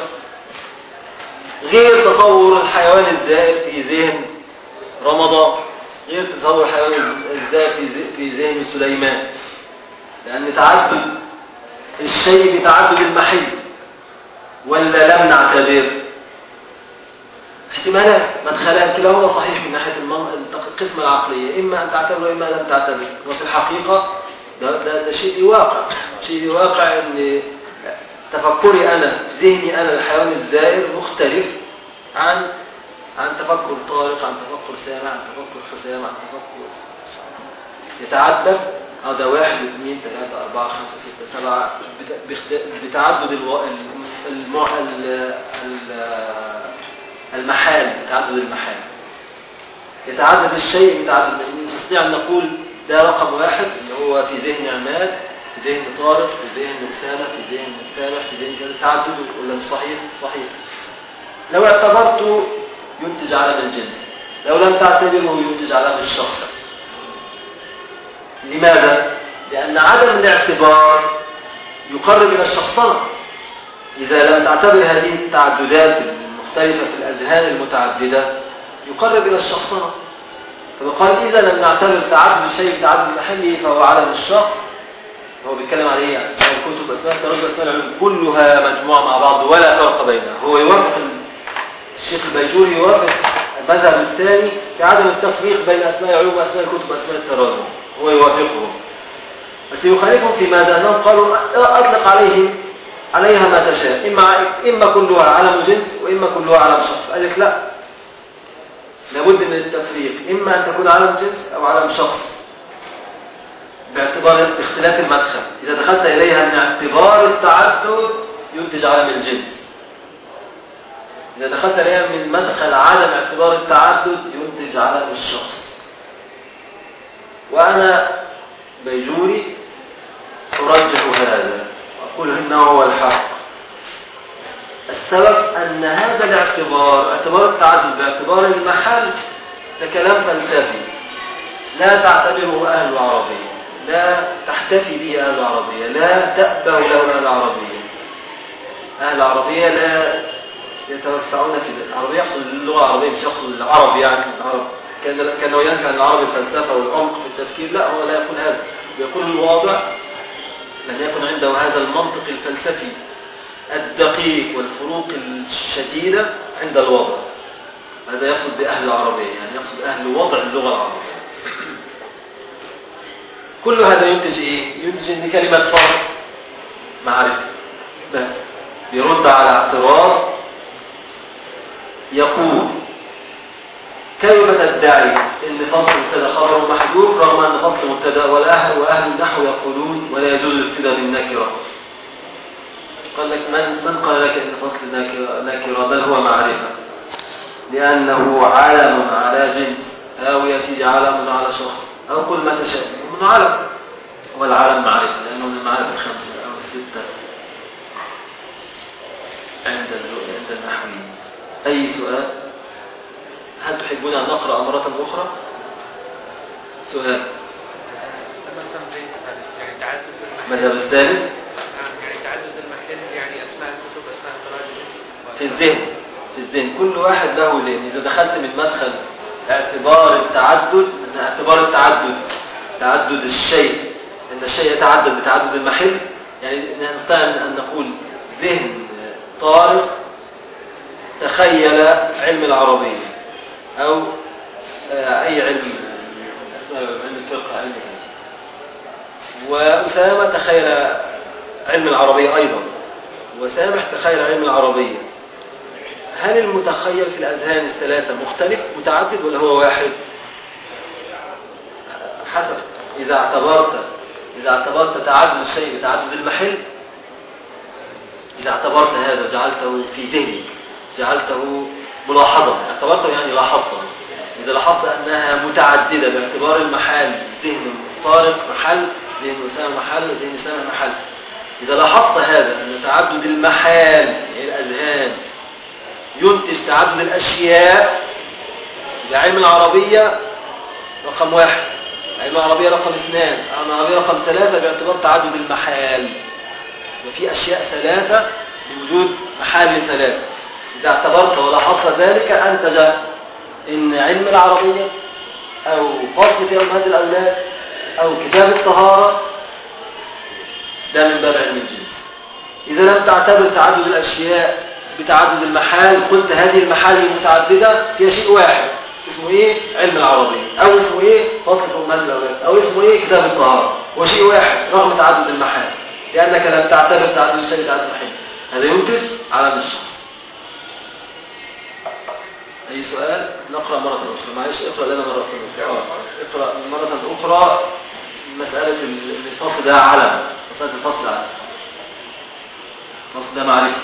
غير تصور الحيوان الزائر في ذهن رمضان غير تصور الحيوان الز- الزائر في ذ- في ذهن سليمان لأن تعدد الشيء بتعدد المحل ولا لم نعتبر احتمالات مدخلان كلاهما صحيح من ناحية المن- القسمة العقلية إما أن تعتبر وإما لم تعتبر وفي الحقيقة ده, ده, ده شيء واقع شيء واقع أن تفكري أنا في ذهني أنا الحيوان الزائر مختلف عن عن تفكر طارق عن تفكر سامع عن تفكر حسام عن تفكر يتعدد هذا واحد اثنين ثلاثة أربعة خمسة ستة سبعة بت- باخت- بتعدد الو... الم... ال... ال... المحال تعدد المحال يتعدد الشيء بتعدد نستطيع أن نقول ده رقم واحد اللي هو في ذهن عماد في ذهن طارق في ذهن أسامة في ذهن سامح في ذهن كذا تعدد ولا مش صحيح؟ صحيح لو اعتبرته ينتج علم الجنس لو لم تعتبره ينتج علم الشخص لماذا؟ لأن عدم الاعتبار يقرب إلى الشخصنة إذا لم تعتبر هذه التعددات المختلفة في الأذهان المتعددة يقرب إلى الشخصنة فقال إذا لم نعتبر تعدد الشيء بتعدد محله فهو علم الشخص هو بيتكلم عليه أسماء الكتب أسماء التراجم أسماء العلوم كلها مجموعة مع بعض ولا فرق بينها هو يوافق الشيخ البيجوري يوافق المذهب الثاني في عدم التفريق بين أسماء العلوم وأسماء الكتب وأسماء التراجم هو يوافقهم بس يخالفهم في ماذا أنهم قالوا أطلق عليهم عليها ما تشاء إما, إما كلها علم جنس وإما كلها علم شخص قال لك لا لابد من التفريق إما أن تكون علم جنس أو علم شخص باعتبار اختلاف المدخل إذا دخلت إليها من اعتبار التعدد ينتج علم الجنس إذا دخلت إليها من مدخل عدم اعتبار التعدد ينتج علم الشخص وأنا بيجوري أرجح هذا أقول إنه هو الحق السبب أن هذا الاعتبار اعتبار التعدد باعتبار المحل ده كلام فلسفي لا تعتبره أهل العربية لا تحتفي به أهل العربية لا تأبه له أهل العربية أهل العربية لا يتوسعون في العربية يقصد اللغة العربية مش يقصد العرب يعني العرب كان كان لو ينفع عن العرب الفلسفة والعمق في التفكير لا هو لا يقول هذا يقول الواضع لم يكن عنده هذا المنطق الفلسفي الدقيق والفروق الشديدة عند الوضع هذا يقصد بأهل العربية يعني يقصد أهل وضع اللغة العربية كل هذا ينتج إيه؟ ينتج أن كلمة فرق معرفة بس يرد على اعتراض يقول كيف تدعي ان فصل مبتدا خبر محذوف رغم ان فصل مبتدا والاهل واهل النحو يقولون ولا يجوز الابتداء بالنكره قال لك من من قال لك ان فصل نكره نكره بل هو معرفه لانه علم على جنس او يا سيدي علم على شخص او قل ما تشاء من علم والعلم معرفه لانه من المعارف الخمسه او السته عند عند النحويين اي سؤال هل تحبون أن نقرأ مرة أخرى؟ سؤال مثلا زي يعني تعدد المحل المذهب الثالث نعم، يعني تعدد المحل يعني اسماء الكتب اسماء التراجم في الذهن في الذهن كل واحد له ذهن إذا دخلت من مدخل اعتبار التعدد من اعتبار التعدد تعدد الشيء أن الشيء يتعدد بتعدد المحل يعني نستطيع أن نقول ذهن طارق تخيل علم العربية أو آه، أي علم أسماء علم الفقه علم وأسامة تخيل علم العربية أيضا وسامح تخيل علم العربية هل المتخيل في الأذهان الثلاثة مختلف متعدد ولا هو واحد حسب إذا اعتبرت إذا اعتبرت تعدد الشيء بتعدد المحل إذا اعتبرت هذا وجعلته في ذهنك جعلته ملاحظة اعتبرته يعني لاحظته إذا لاحظت أنها متعددة باعتبار المحل ذهن طارق محل ذهن أسامة محل ذهن سامة محل إذا لاحظت هذا أن تعدد المحال يعني الأذهان ينتج تعدد الأشياء يبقى علم العربية رقم واحد علم العربية رقم اثنان علم العربية رقم ثلاثة باعتبار تعدد المحال يبقى في أشياء ثلاثة بوجود محال ثلاثة إذا اعتبرت ولاحظت ذلك أنتج إن علم العربية أو فصل في أمهات الأولاد أو كتاب الطهارة ده من باب علم الجنس إذا لم تعتبر تعدد الأشياء بتعدد المحال قلت هذه المحال المتعددة فيها شيء واحد اسمه إيه؟ علم العربية أو اسمه إيه؟ فصل في أمهات الأولاد أو اسمه إيه؟ كتاب الطهارة وشيء واحد رغم تعدد المحال لأنك لم تعتبر تعدد الشيء بتعدد المحال هذا ينتج على الشخص أي سؤال نقرأ مرة أخرى معلش اقرأ لنا مرة أخرى آه، اقرأ مرة أخرى مسألة الفصل ده علم مسألة الفصل علم الفصل ده معرفة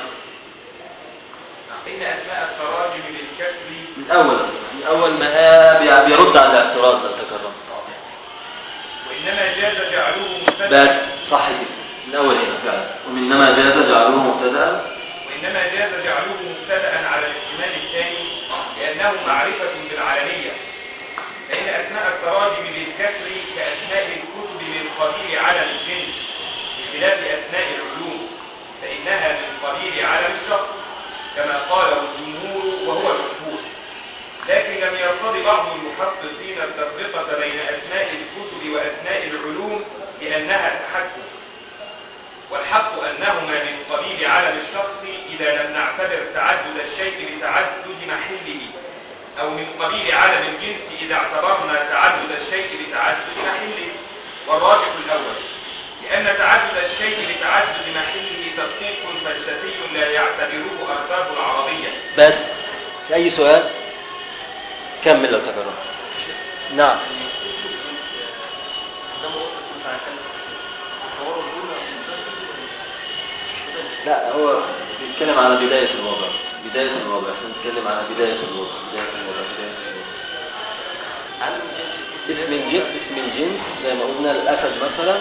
إن أسماء التراجم بالكسر من أول أصلا من أول ما بي- بيرد على الاعتراض ده تكرم وإنما جاز جعله مبتدأ بس صح كده من أول هنا فعلا ومنما جاز جعلوه مبتدأ وإنما جاز جعله مبتدأ على الاحتمال الثاني لأنه معرفة بالعالمية فإن أسماء التراجم بالكسر كأسماء الكتب من قبيل علم الجنس بخلاف أسماء العلوم فإنها من قبيل علم الشخص كما قاله الجمهور وهو المشهور لكن لم يرتضي بعض المحققين التفرقة بين أسماء الكتب وأسماء العلوم لأنها تحكم والحق أنهما من قبيل علم الشخص إذا لم نعتبر تعدد الشيء بتعدد محله أو من قبيل علم الجنس إذا اعتبرنا تعدد الشيء بتعدد محله والراجح الأول لأن تعدد الشيء بتعدد محله تدقيق فلسفي لا يعتبره أرباب العربية بس في أي سؤال كمل لو تكرم نعم اسم الجنس ده ما قلت مثلا كان تصوروا دون لا هو بيتكلم على بداية الوضع بداية الوضع احنا بنتكلم على بداية الوضع بداية الوضع بداية الوضع علم الجنس في اسم الجنس اسم الجنس زي ما قلنا الأسد مثلا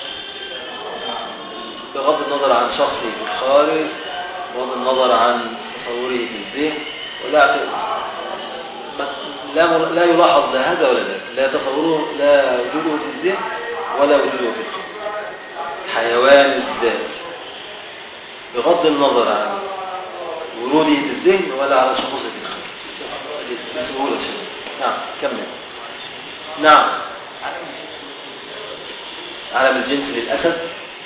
بغض النظر عن شخصه في الخارج بغض النظر عن تصوره في الذهن ولا ما- لا مر- لا يلاحظ لا هذا ولا ذاك لا تصوره لا وجوده في الذهن ولا وجوده في الخارج حيوان الذات بغض النظر عن وروده في الذهن ولا على شخصه في الخارج بس بسهولة شديدة نعم كمل نعم علم الجنس مثل علم الجنس للأسد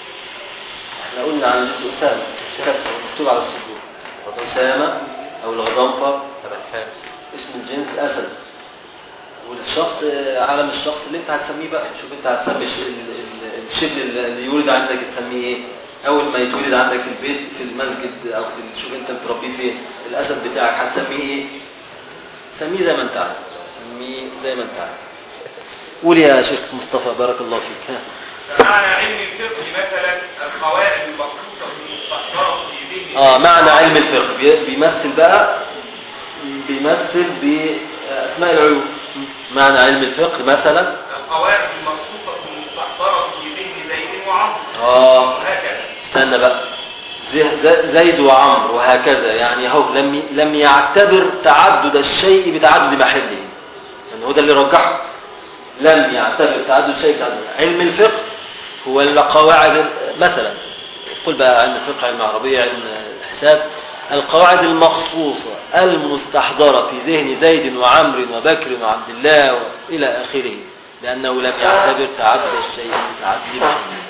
احنا قلنا على الجنس أسامة كتب مكتوب على الصدور أسامة أو الغضنفر طب الحارس اسم الجنس أسد والشخص علم الشخص اللي انت هتسميه بقى شوف انت هتسمي الش- ال- ال- الشبل اللي يولد عندك تسميه ايه اول ما يتولد عندك في البيت في المسجد او في شوف انت بتربيه فين الاسد بتاعك هتسميه ايه سميه زي ما انت عارف سميه زي ما انت عارف قول يا شيخ مصطفى بارك الله فيك ها. فمعنى علم الفقه مثلا القواعد المخصوصة المستحضرة في ذهن اه معنى علم الفقه بي- بيمثل بقى بيمثل بأسماء العلوم معنى علم الفقه مثلا القواعد المخصوصة المستحضرة في ذهن زيد وعمرو اه وهكذا استنى بقى زي- زي- زيد وعمرو وهكذا يعني هو لم لم يعتبر تعدد الشيء بتعدد محله يعني هو ده اللي رجحه لم يعتبر تعدد الشيء بتعدد علم الفقه هو القواعد مثلا قل بقى علم الفقه علم العربية علم الحساب القواعد المخصوصة المستحضرة في ذهن زيد وعمرو وبكر وعبد الله إلى آخره لأنه لم يعتبر تعدد الشيء بتعدد محله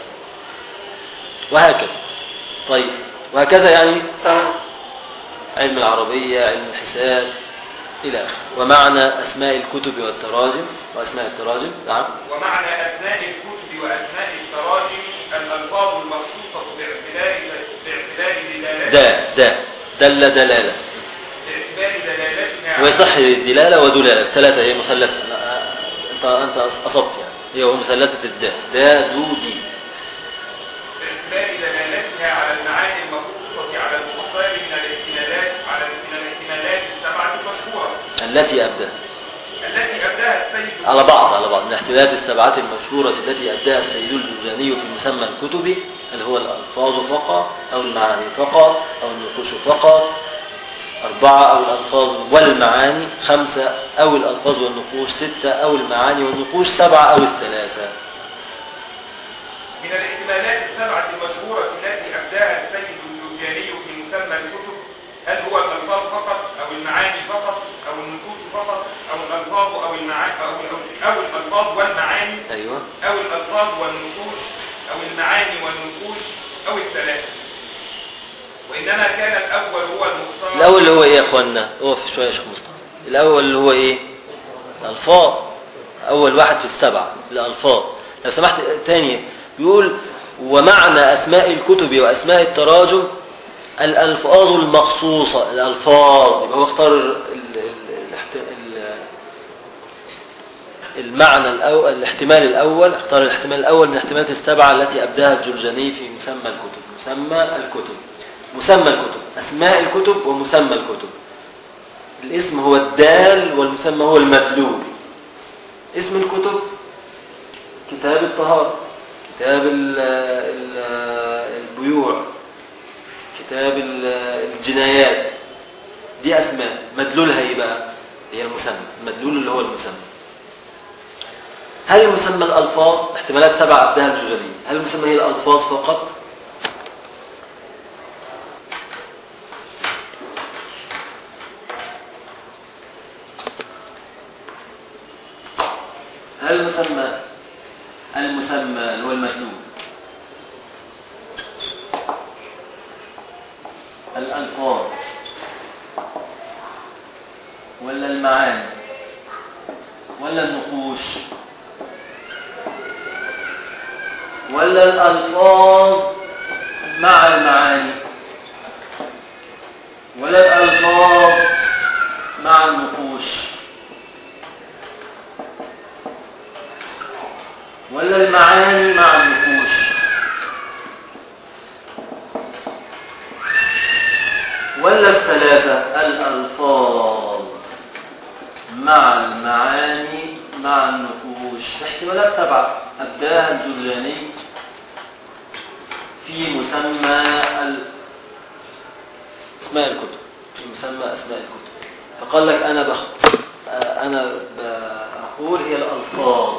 وهكذا طيب وهكذا يعني علم العربية علم الحساب إلى آخره ومعنى أسماء الكتب والتراجم وأسماء التراجم نعم ومعنى أسماء الكتب وأسماء التراجم الألفاظ المخصوصة باعتبار باعتبار دلالتها دا دا دل دلالة باعتبار دلالتها ويصح دلالة ودلالة ثلاثة هي مثلثة أنا- أنت أنت أصبت يعني هي هو مثلثة الدا دا دو دي باعتبار دلالتها على المعاني المخصوصة على المختار من الاحتمالات على الاحتمالات السبعة المشهورة التي أبدأ التي أبداها السيد على بعض على بعض الاحتمالات السبعة المشهورة التي أداها السيد الجوزاني في مسمى الكتب اللي هو الألفاظ فقط أو المعاني فقط أو النقوش فقط أربعة أو الألفاظ والمعاني خمسة أو الألفاظ والنقوش ستة أو المعاني والنقوش سبعة أو الثلاثة من الاحتمالات السبعة المشهورة التي أبداها السيد الجوزجاني في مسمى الكتب هل هو الألفاظ فقط أو المعاني فقط أو النقوش فقط أو الألفاظ أو المعاني أو, أو, أو الألفاظ والمعاني أيوة أو الألفاظ والنقوش أو المعاني والنقوش أو الثلاثة وإنما كان الأول هو المختار الأول اللي هو إيه يا أخوانا أقف شوية يا شيخ مصطفى الأول اللي هو إيه الألفاظ أول واحد في السبعة الألفاظ لو سمحت تاني بيقول ومعنى أسماء الكتب وأسماء التراجم الألفاظ المخصوصة الألفاظ يبقى هو اختار ال- ال- الاحت- ال- المعنى الأول الاحتمال الأول اختار الاحتمال الأول من الاحتمالات السبعة التي أبداها الجرجاني في مسمى الكتب مسمى الكتب مسمى الكتب أسماء الكتب ومسمى الكتب الاسم هو الدال والمسمى هو المدلول اسم الكتب كتاب الطهارة كتاب ال- ال- البيوع كتاب ال- الجنايات دي أسماء مدلولها إيه بقى هي المسمى المدلول اللي هو المسمى هل المسمى الألفاظ احتمالات سبعة أبداها الجوجانية هل المسمى هي الألفاظ فقط هل المسمى المسمى اللي هو المدلول الألفاظ ولا المعاني ولا النقوش ولا الألفاظ مع المعاني ولا الألفاظ مع النقوش ولا المعاني مع النقوش ولا الثلاثة الألفاظ مع المعاني مع النقوش احتمالات سبعة أبداها الجرجاني في مسمى ال... اسماء الكتب في مسمى أسماء الكتب فقال لك أنا بخ... أنا بقول هي الألفاظ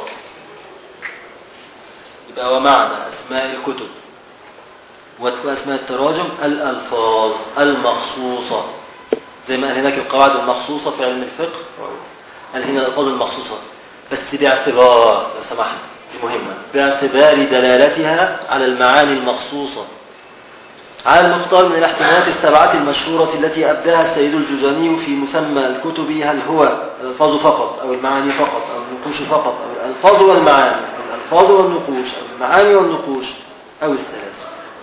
يبقى ومعنى أسماء الكتب وأسماء التراجم الألفاظ المخصوصة زي ما قال هناك القواعد المخصوصة في علم الفقه قال هنا الألفاظ المخصوصة بس باعتبار لو سمحت دي مهمة باعتبار دلالتها على المعاني المخصوصة على المختار من الاحتمالات السبعة المشهورة التي أبداها السيد الجزاني في مسمى الكتب هل هو الألفاظ فقط أو المعاني فقط أو النقوش فقط أو الألفاظ والمعاني أو الألفاظ والنقوش أو المعاني والنقوش أو الثلاثة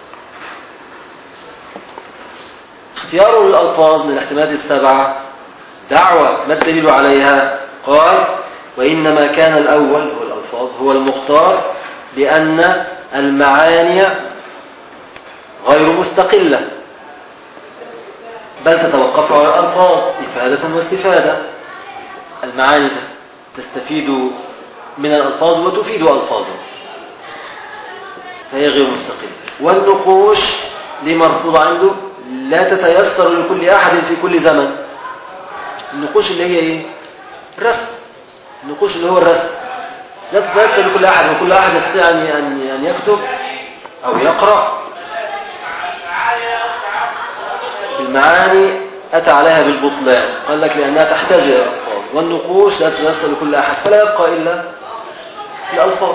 اختيار الألفاظ من الاحتمالات السبعة دعوة ما الدليل عليها قال وإنما كان الأول هو الألفاظ هو المختار لأن المعاني غير مستقلة بل تتوقف على الألفاظ إفادة واستفادة المعاني تستفيد من الألفاظ وتفيد ألفاظا فهي غير مستقلة والنقوش دي مرفوضة عنده لا تتيسر لكل أحد في كل زمن النقوش اللي هي إيه؟ الرسم النقوش اللي هو الرسم لا تتيسر لكل أحد وكل أحد يستطيع أن أن يكتب أو يقرأ المعاني أتى عليها بالبطلان قال لك لأنها تحتاج إلى الألفاظ والنقوش لا تتيسر لكل أحد فلا يبقى إلا الألفاظ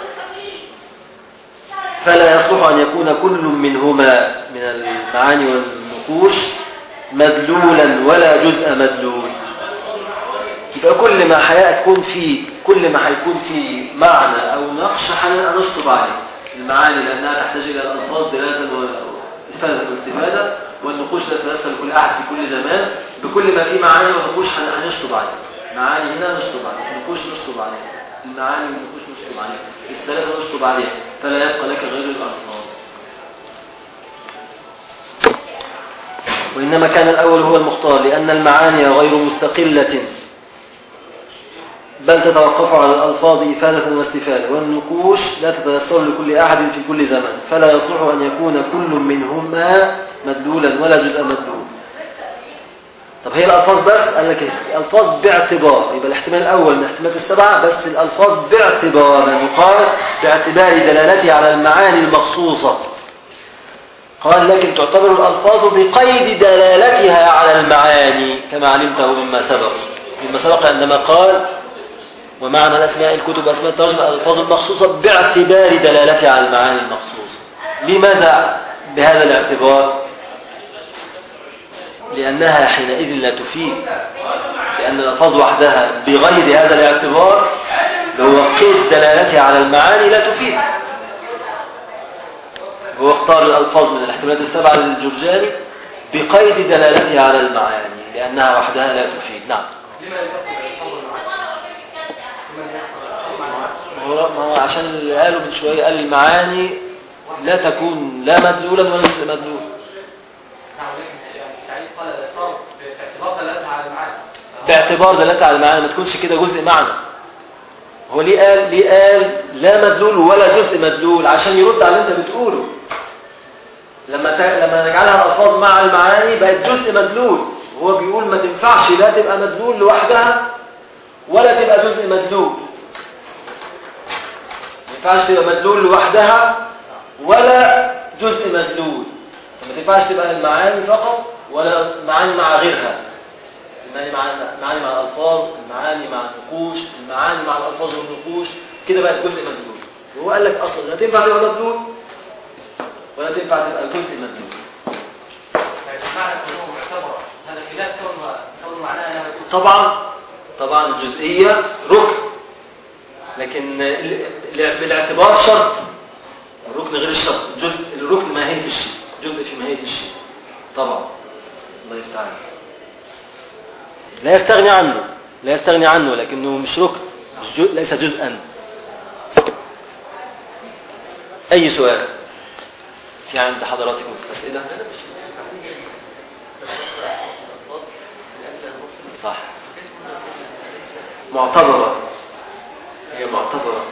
فلا يصلح أن يكون كل منهما من المعاني والنقوش مدلولا ولا جزء مدلول يبقى كل ما هيكون فيه كل ما هيكون فيه معنى أو نقش هنشطب عليه المعاني لأنها تحتاج إلى الألفاظ دلالة إفادة واستفادة والنقوش لا تتمثل لكل أحد في كل زمان بكل ما فيه معاني ونقوش هنشطب عليه معاني هنا نشطب عليه نقوش نشطب عليه المعاني والنقوش نشطب عليه الثلاثة نشطب عليه فلا يبقى لك غير الألفاظ وإنما كان الأول هو المختار لأن المعاني غير مستقلة بل تتوقف على الألفاظ إفادة واستفادة والنقوش لا تتيسر لكل أحد في كل زمن فلا يصلح أن يكون كل منهما مدلولا ولا جزء مدلول طب هي الألفاظ بس قال لك الألفاظ باعتبار يبقى الاحتمال الأول من الاحتمالات السبعة بس الألفاظ باعتبار يعني يقال باعتبار دلالتها على المعاني المخصوصة قال لكن تعتبر الألفاظ بقيد دلالتها على المعاني كما علمته مما سبق مما سبق عندما قال ومعنى الأسماء الكتب أسماء الترجمة الألفاظ المخصوصة باعتبار دلالتها على المعاني المخصوصة لماذا بهذا الاعتبار لأنها حينئذ لا تفيد لأن الألفاظ وحدها بغير هذا الاعتبار اللي هو قيد دلالتها على المعاني لا تفيد هو اختار الألفاظ من الاحتمالات السبعة للجرجاني بقيد دلالتها على المعاني لأنها وحدها لا تفيد نعم لما يفضل الفضل المعاني؟ لما يفضل الفضل المعاني؟ هو ما هو عشان اللي قاله من شوية قال المعاني لا تكون لا مدلولا ولا جزء مدلول نعم لكن يعني التعريف قال الإفراد باعتبار دلالتها على المعاني باعتبار دلالتها على المعاني ما تكونش كده جزء معنى هو ليه قال ليه قال لا مدلول ولا جزء مدلول عشان يرد على اللي انت بتقوله لما ت... لما نجعلها الفاظ مع المعاني بقت جزء مدلول وهو بيقول ما تنفعش لا تبقى مدلول لوحدها ولا تبقى جزء مدلول ما ينفعش تبقى مدلول لوحدها ولا جزء مدلول ما تنفعش تبقى المعاني فقط ولا معاني مع غيرها المعاني مع المعاني مع الألفاظ المعاني مع النقوش المعاني مع الألفاظ والنقوش كده بقت جزء مدلول وهو قال لك أصلا لا تنفع تبقى مدلول ولا تنفع تبقى جزء مدلول فمعنى كونه معتبر هذا خلاف كون كون معناها انها مدلول طبعا طبعا الجزئية ركن لكن ال- ال- بالاعتبار شرط الركن غير الشرط الجزء الركن ماهية الشيء جزء في ماهية الشيء طبعا الله يفتح عليك لا يستغني عنه لا يستغني عنه لكنه مش ركن مش جو... ليس جزءا أي سؤال في عند حضراتكم أسئلة صح معتبرة هي معتبرة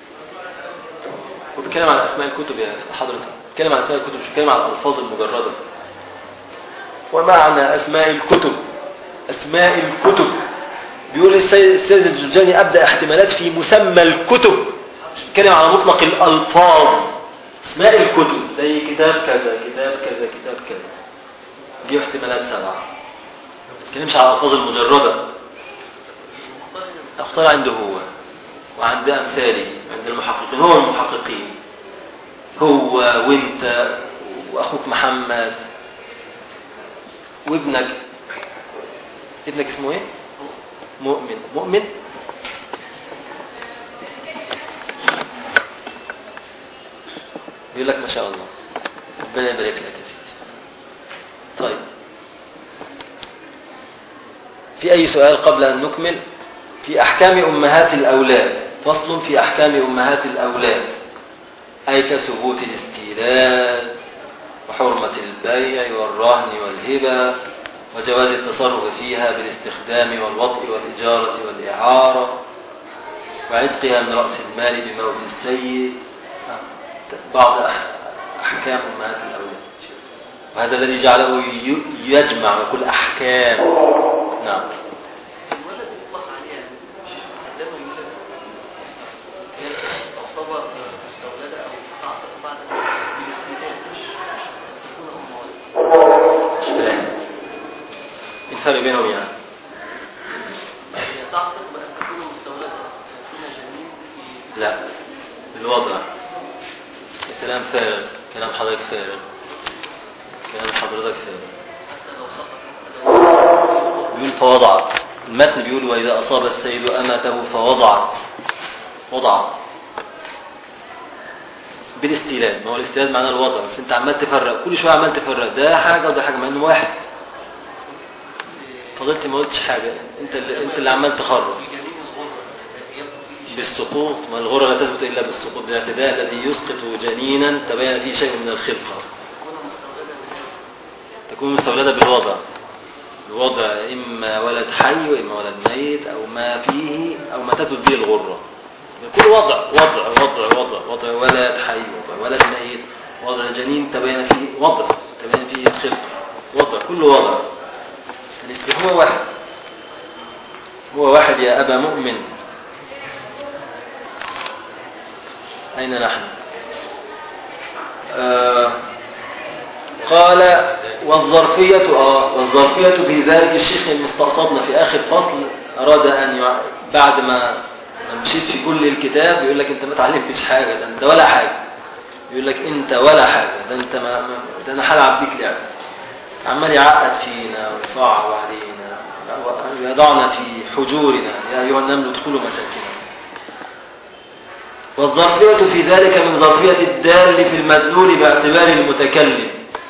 وبتكلم عن أسماء الكتب يا حضرتك بتكلم عن أسماء الكتب مش بتكلم عن الألفاظ المجردة ومعنى أسماء الكتب أسماء الكتب بيقول السيد, السيد الجرجاني أبدأ احتمالات في مسمى الكتب مش بتكلم على مطلق الألفاظ أسماء الكتب زي كتاب كذا كتاب كذا كتاب كذا دي احتمالات سبعة ما بتتكلمش على الألفاظ المجردة اختار عنده هو وعند أمثاله عند المحققين هو المحققين هو وانت وأخوك محمد وابنك ابنك اسمه ايه مؤمن مؤمن بيقول لك ما شاء الله ربنا يبارك لك يا سيدي طيب في أي سؤال قبل أن نكمل في أحكام أمهات الأولاد فصل في أحكام أمهات الأولاد أي كثبوت الاستيلاد وحرمة البيع والرهن والهبة وجواز التصرف فيها بالاستخدام والوطء والإجارة والإعارة وعتقها من رأس المال بموت السيد بعض أح- أحكام أمهات الأولاد وهذا الذي جعله ي- يجمع وكل أحكام نعم الولد يطلق عليها مش لما يولد هي تعتبر مستولدة أو تعتبر بعد بالاستيلاء مش مش تكون أم ولد مش فاهم إيه الفرق بينهم يعني هي تعتبر بأن تكون مستولدة تكون جنين في لا الوضع كلام فارغ كلام حضرتك فارغ كلام حضرتك فارغ حتى لو سقط بيقول فوضعت المتن بيقول وإذا أصاب السيد أمته فوضعت وضعت بالاستيلاد ما هو الاستيلاد معناه الوضع بس انت عمال تفرق كل شويه عمال تفرق ده حاجه وده حاجه مع انه واحد فضلت ما قلتش حاجه انت اللي انت اللي عمال تخرج بجنين صغير يبدو فيه شيء بالسقوط ما الغرة لا تثبت إلا بالسقوط بالاعتداء الذي يسقط جنينا تبين فيه شيء من الخلقة تكون مستولدة من تكون مستولدة بالوضع الوضع إما ولد حي وإما ولد ميت أو ما فيه أو ما تثبت به الغرة كل وضع وضع وضع وضع وضع ولد حي وضع ولد ميت وضع جنين تبين فيه وضع تبين فيه الخلقة وضع كل وضع الاست- هو واحد هو واحد يا أبا مؤمن أين نحن آه قال والظرفية آه والظرفية في ذلك الشيخ المستقصدنا في آخر فصل أراد أن يع... بعد ما ما مشيت في كل الكتاب يقول لك أنت ما تعلمتش حاجة ده أنت ولا حاجة يقول لك أنت ولا حاجة ده أنت ما ما- ده أنا هلعب بيك لعبة عمال يعقد فينا ويصعب علينا ويضعنا في حجورنا يا أيها النمل ادخلوا مساكننا والظرفية في ذلك من ظرفية الدال في المدلول باعتبار المتكلم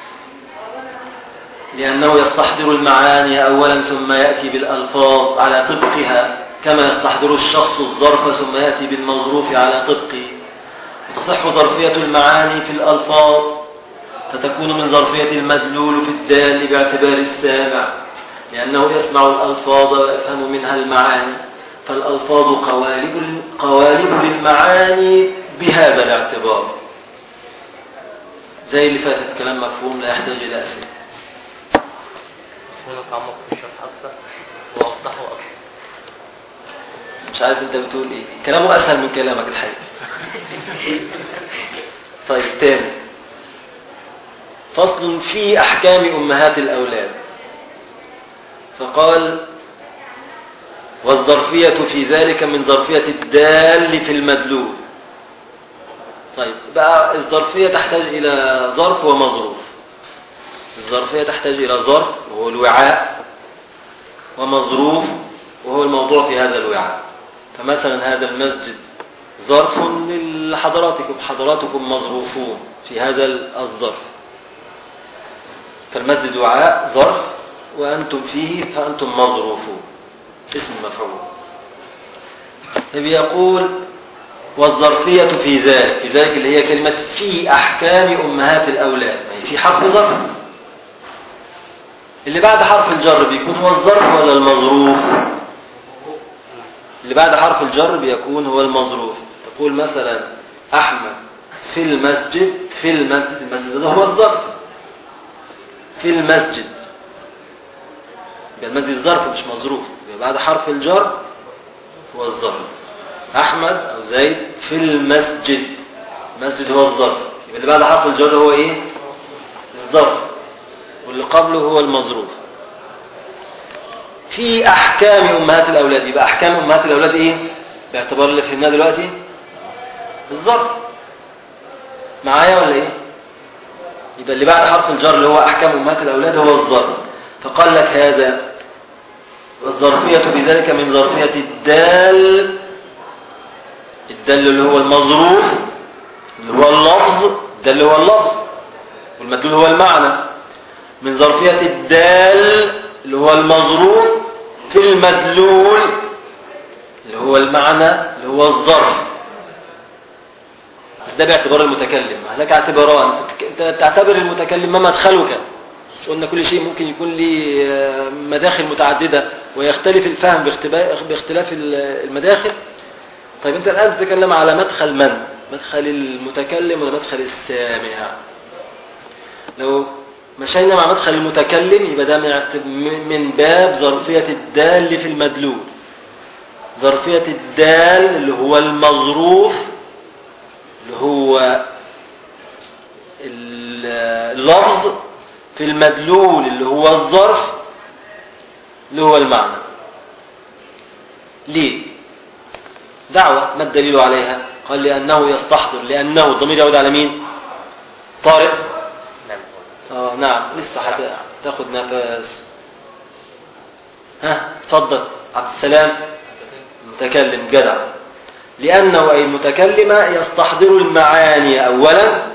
لأنه يستحضر المعاني أولا ثم يأتي بالألفاظ على طبقها كما يستحضر الشخص الظرف ثم يأتي بالمظروف على طبقه وتصح ظرفية المعاني في الألفاظ فتكون من ظرفية المدلول في الدال باعتبار السامع لأنه يسمع الألفاظ ويفهم منها المعاني فالألفاظ قوالب, قوالب للمعاني بهذا الاعتبار زي اللي فاتت كلام مفهوم لا يحتاج إلى أسئلة بس هنا تعمق في الشرح أكثر وأوضحه أكثر مش عارف انت بتقول ايه كلامه اسهل من كلامك الحقيقه طيب تاني فصل في احكام امهات الاولاد فقال والظرفيه في ذلك من ظرفيه الدال في المدلول طيب بقى الظرفيه تحتاج الى ظرف ومظروف الظرفيه تحتاج الى ظرف وهو الوعاء ومظروف وهو الموضوع في هذا الوعاء فمثلا هذا المسجد ظرف لحضراتكم حضراتكم مظروفون في هذا الظرف فالمسجد وعاء ظرف وأنتم فيه فأنتم مظروفون اسم مفعول يقول والظرفية في ذلك في ذلك اللي هي كلمة في أحكام أمهات الأولاد يعني في حرف ظرف اللي بعد حرف الجر بيكون هو الظرف ولا المظروف اللي بعد حرف الجر بيكون هو المظروف تقول مثلا أحمد في المسجد في المسجد المسجد ده هو الظرف في المسجد يبقى المسجد ظرف مش مظروف يبقى بعد حرف الجر هو الظرف أحمد أو زيد في المسجد المسجد هو الظرف يبقى اللي بعد حرف الجر هو إيه الظرف واللي قبله هو المظروف في أحكام أمهات الأولاد يبقى أحكام أمهات الأولاد إيه باعتبار اللي فهمناه دلوقتي الظرف معايا ولا إيه يبقى اللي بعد حرف الجر اللي هو أحكام أمهات الأولاد هو الظرف فقال لك هذا والظرفية بذلك من ظرفية الدال الدال اللي هو المظروف اللي هو اللفظ الدال اللي هو اللفظ والمدلول هو المعنى من ظرفية الدال اللي هو المظروف في المدلول اللي هو المعنى اللي هو الظرف بس ده باعتبار المتكلم هناك اعتباران انت تعتبر المتكلم ما مدخلك مش قلنا كل شيء ممكن يكون لي مداخل متعددة ويختلف الفهم باختلاف المداخل طيب انت الآن تتكلم على مدخل من مدخل المتكلم ولا مدخل السامع لو مشينا مع مدخل المتكلم يبقى ده من باب ظرفية الدال في المدلول ظرفية الدال اللي هو المظروف اللي هو اللفظ في المدلول اللي هو الظرف اللي هو المعنى ليه دعوة ما الدليل عليها قال لأنه يستحضر لأنه الضمير يعود على مين طارق آه نعم لسه هتاخد نفس ها اتفضل عبد السلام متكلم جدع لأنه أي المتكلم يستحضر المعاني أولا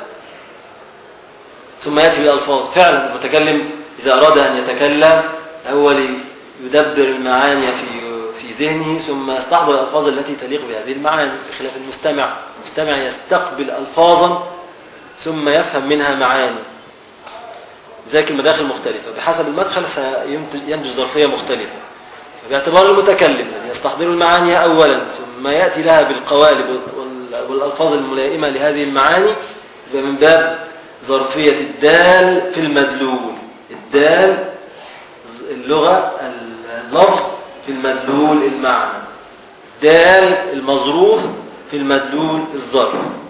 ثم يأتي بالألفاظ فعلا المتكلم إذا أراد أن يتكلم أول يدبر المعاني في في ذهنه ثم يستحضر الألفاظ التي تليق بهذه المعاني بخلاف المستمع المستمع يستقبل ألفاظا ثم يفهم منها معاني ذلك المداخل مختلفة بحسب المدخل سينتج ظرفية مختلفة باعتبار المتكلم الذي يستحضر المعاني أولا ثم يأتي لها بالقوالب والألفاظ الملائمة لهذه المعاني من باب ظرفية الدال في المدلول الدال اللغة اللفظ في المدلول المعنى دال المظروف في المدلول الظرف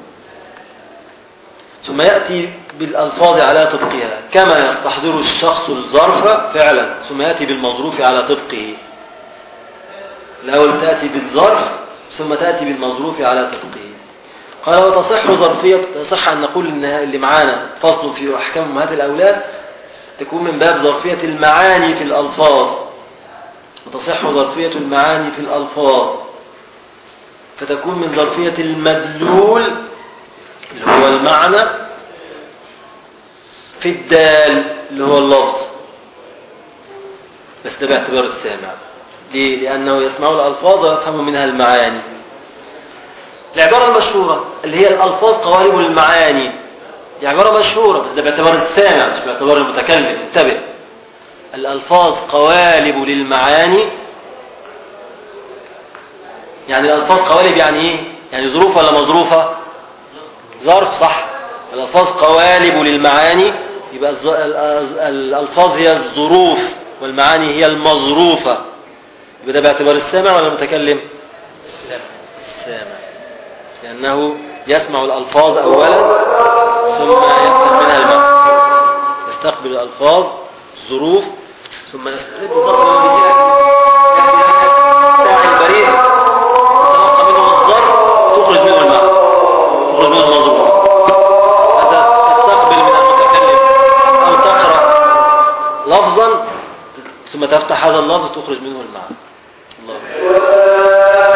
ثم يأتي بالألفاظ على طبقها كما يستحضر الشخص الظرف فعلا ثم يأتي بالمظروف على طبقه الأول تأتي بالظرف ثم تأتي بالمظروف على طبقه قال وتصح ظرفية تصح أن نقول إن اللي معانا فصل في أحكام أمهات الأولاد تكون من باب ظرفية المعاني في الألفاظ وتصح ظرفية المعاني في الألفاظ فتكون من ظرفية المدلول اللي هو المعنى في الدال اللي هو اللفظ بس ده باعتبار السامع ليه؟ لأنه يسمع الألفاظ ويفهم منها المعاني العبارة المشهورة اللي هي الألفاظ قوالب المعاني دي عبارة مشهورة بس ده باعتبار السامع مش باعتبار المتكلم انتبه الألفاظ قوالب للمعاني يعني الألفاظ قوالب يعني إيه؟ يعني ظروف ولا مظروفة؟ ظرف صح الألفاظ قوالب للمعاني يبقى الز- الأز- الألفاظ هي الظروف والمعاني هي المظروفة يبقى ده باعتبار السامع ولا المتكلم؟ السامع لأنه يسمع الألفاظ أولا ثم يفهم منها المعنى يستقبل الألفاظ الظروف ثم يستقبل بالضبط لما بيجي لك ساعي البريد تتلقى منه الظرف تخرج منه المعنى تخرج منه المظروف أنت تستقبل من المتكلم أو تقرأ لفظا ثم تفتح هذا اللفظ تخرج منه المعنى الله أكبر.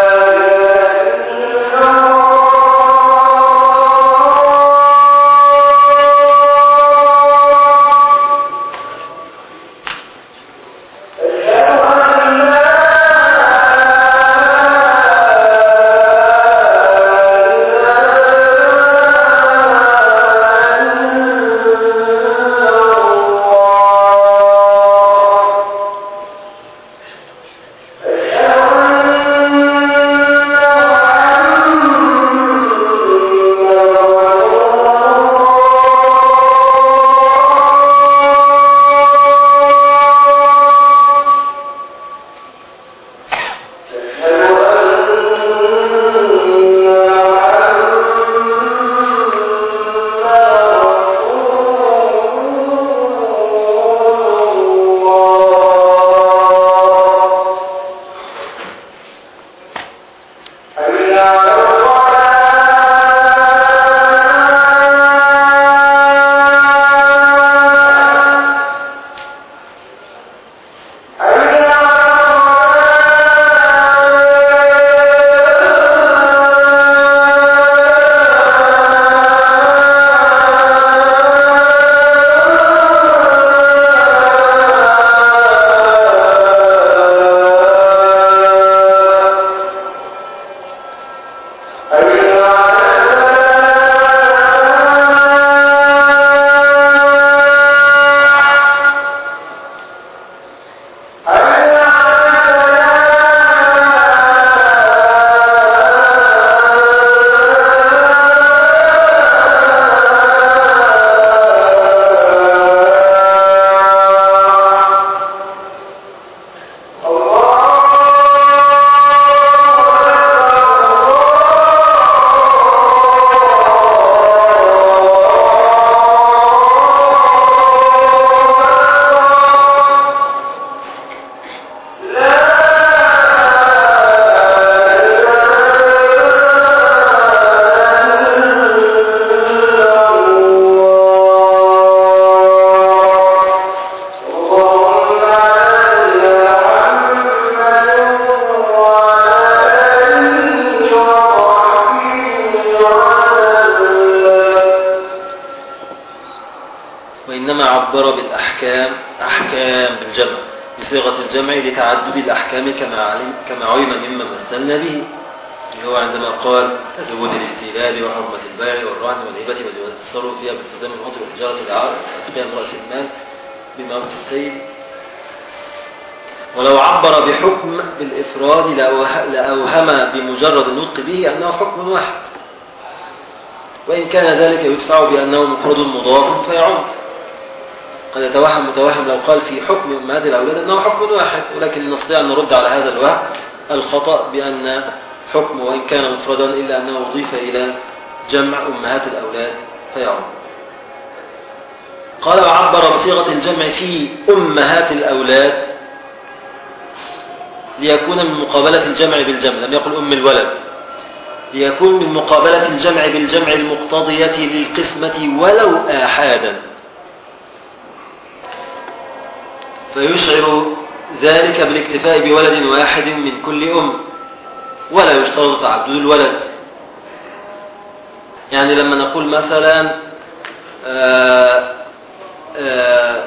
وإنما عبر بالأحكام أحكام بالجمع بصيغة الجمع لتعدد الأحكام كما علم كما علم مما مثلنا به اللي هو عندما قال ثبوت الاستيلاد وحرمة البيع والرهن والهبة وجواز التصرف فيها باستخدام العطر والحجارة العار قيام رأس المال بموت السيد ولو عبر بحكم بالإفراد لأوه- لأوهم بمجرد النطق به أنه حكم واحد وإن كان ذلك يدفع بأنه مفرد مضاف فيعم قد يتوهم متوهم لو قال في حكم أمهات الأولاد أنه حكم واحد ولكن نستطيع أن نرد على هذا الوهم الخطأ بأن حكم وإن كان مفردا إلا أنه أضيف إلى جمع أمهات الأولاد فيعم قال وعبر بصيغة الجمع في أمهات الأولاد ليكون من مقابلة الجمع بالجمع لم يقل أم الولد ليكون من مقابلة الجمع بالجمع المقتضية للقسمة ولو آحادا فيشعر ذلك بالاكتفاء بولد واحد من كل أم ولا يشترط تعدد الولد يعني لما نقول مثلا آآ آآ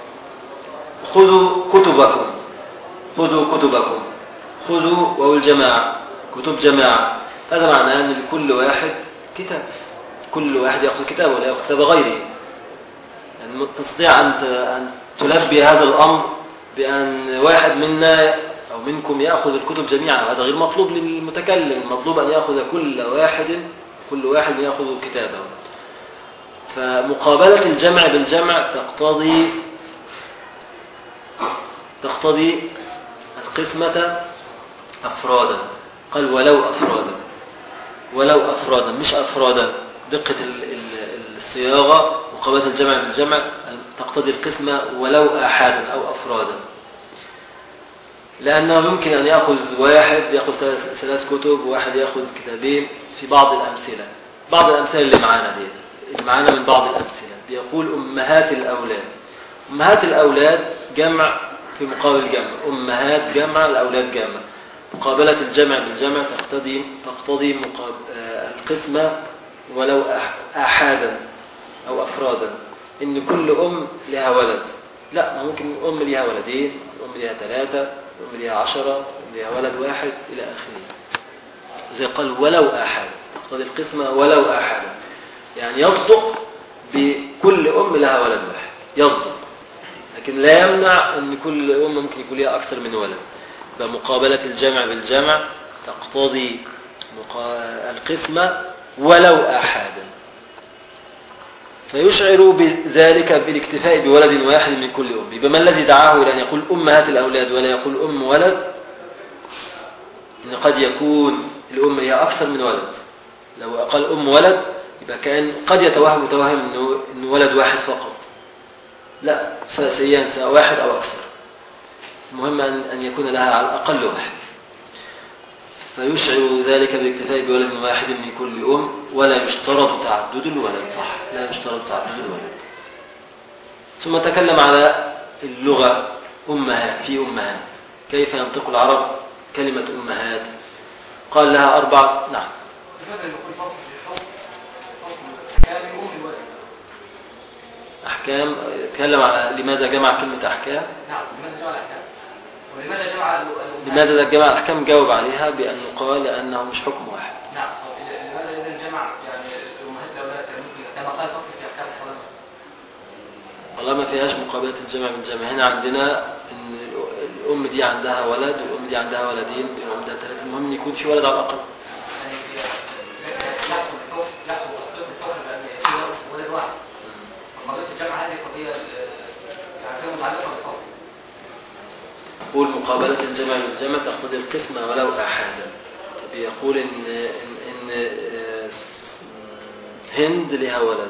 خذوا كتبكم خذوا كتبكم خذوا وهو الجماعة كتب جماعة هذا معناه أن لكل واحد كتاب كل واحد يأخذ كتابه ولا يأخذ كتاب غيره يعني تستطيع أن تلبي هذا الأمر بأن واحد منا أو منكم يأخذ الكتب جميعا هذا غير مطلوب للمتكلم المطلوب أن يأخذ كل واحد كل واحد يأخذ كتابه فمقابلة الجمع بالجمع تقتضي تقتضي القسمة أفرادا قال ولو أفرادا ولو أفرادا مش أفرادا دقة الصياغة مقابلة الجمع بالجمع تقتضي القسمة ولو أحادا أو أفرادا لأنه يمكن أن يأخذ واحد يأخذ ثلاث كتب وواحد يأخذ كتابين في بعض الأمثلة بعض الأمثلة اللي معانا دي اللي معانا من بعض الأمثلة بيقول أمهات الأولاد أمهات الأولاد جمع في مقابل جمع أمهات جمع الأولاد جمع مقابلة الجمع بالجمع تقتضي تقتضي مقاب... القسمة ولو أحادا أو أفرادا إن كل أم لها ولد لا ممكن أم لها ولدين أم لها ثلاثة أم لها عشرة أم لها ولد واحد إلى آخره زي قال ولو أحد تقتضي القسمة ولو أحد يعني يصدق بكل أم لها ولد واحد يصدق لكن لا يمنع أن كل أم ممكن يكون لها أكثر من ولد فمقابلة الجمع بالجمع تقتضي القسمة ولو أحدا فيشعر بذلك بالاكتفاء بولد واحد من كل أم يبقى ما الذي دعاه إلى أن يقول أمهات الأولاد ولا يقول أم ولد إن قد يكون الأم هي أكثر من ولد لو قال أم ولد يبقى كان قد يتوهم متوهم إنه, إنه ولد واحد فقط لا ثلاثيان سواء واحد أو أكثر المهم أن يكون لها على الأقل واحد فيشعر ذلك بالاكتفاء بولد واحد من كل أم ولا يشترط تعدد الولد صح لا يشترط تعدد الولد ثم تكلم على اللغة أمهات في أمهات كيف ينطق العرب كلمة أمهات قال لها أربع نعم يفضل يكون فصل في الحكم فصل كامل أم الولد أحكام تكلم على لماذا جمع كلمة أحكام نعم لماذا جمع الأحكام ولماذا جمع ال- الأمهات؟ لماذا جمع الأحكام جاوب عليها بأنه قال لأنه مش حكم واحد نعم طب لماذا إذا جمع يعني الأمهات الأولاد كان ممكن كما قال فصل في أحكام الصلاة والله ما فيهاش مقابلة الجمع بالجمع هنا عندنا إن الأم دي عندها ولد والأم دي عندها ولدين والأم عندها ثلاثة المهم إن يكون في ولد على الأقل يعني يحصل الحكم يحصل تطبيق الحكم بأن يصير ولد واحد قضية الجمع هذه قضية آه، يعني غير متعلقة بالفصل يقول مقابلة الجمع بالجمع تقتضي القسمة ولو أحدا بيقول إن إن, إن آه، س- هند لها ولد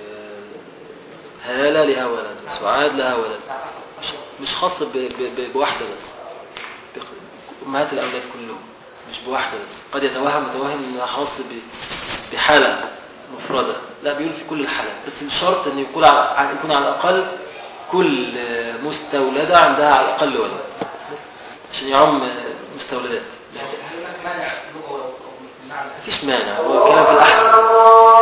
وهالة لها ولد وسعاد لها ولد مش, مش خاص ب- ب- ب- بواحدة بس بق- أمهات الأولاد كلهم مش بواحدة بس قد يتوهم متوهم إنها خاص ب- بحالة مفردة لا بيقول في كل الحالات بس الشرط إن يكون على يكون على الأقل كل مستولدة عندها على الأقل ولد عشان يعم مستولدات هل هناك مانع لغة أو أو معنى مفيش مانع هو كلام في الأحسن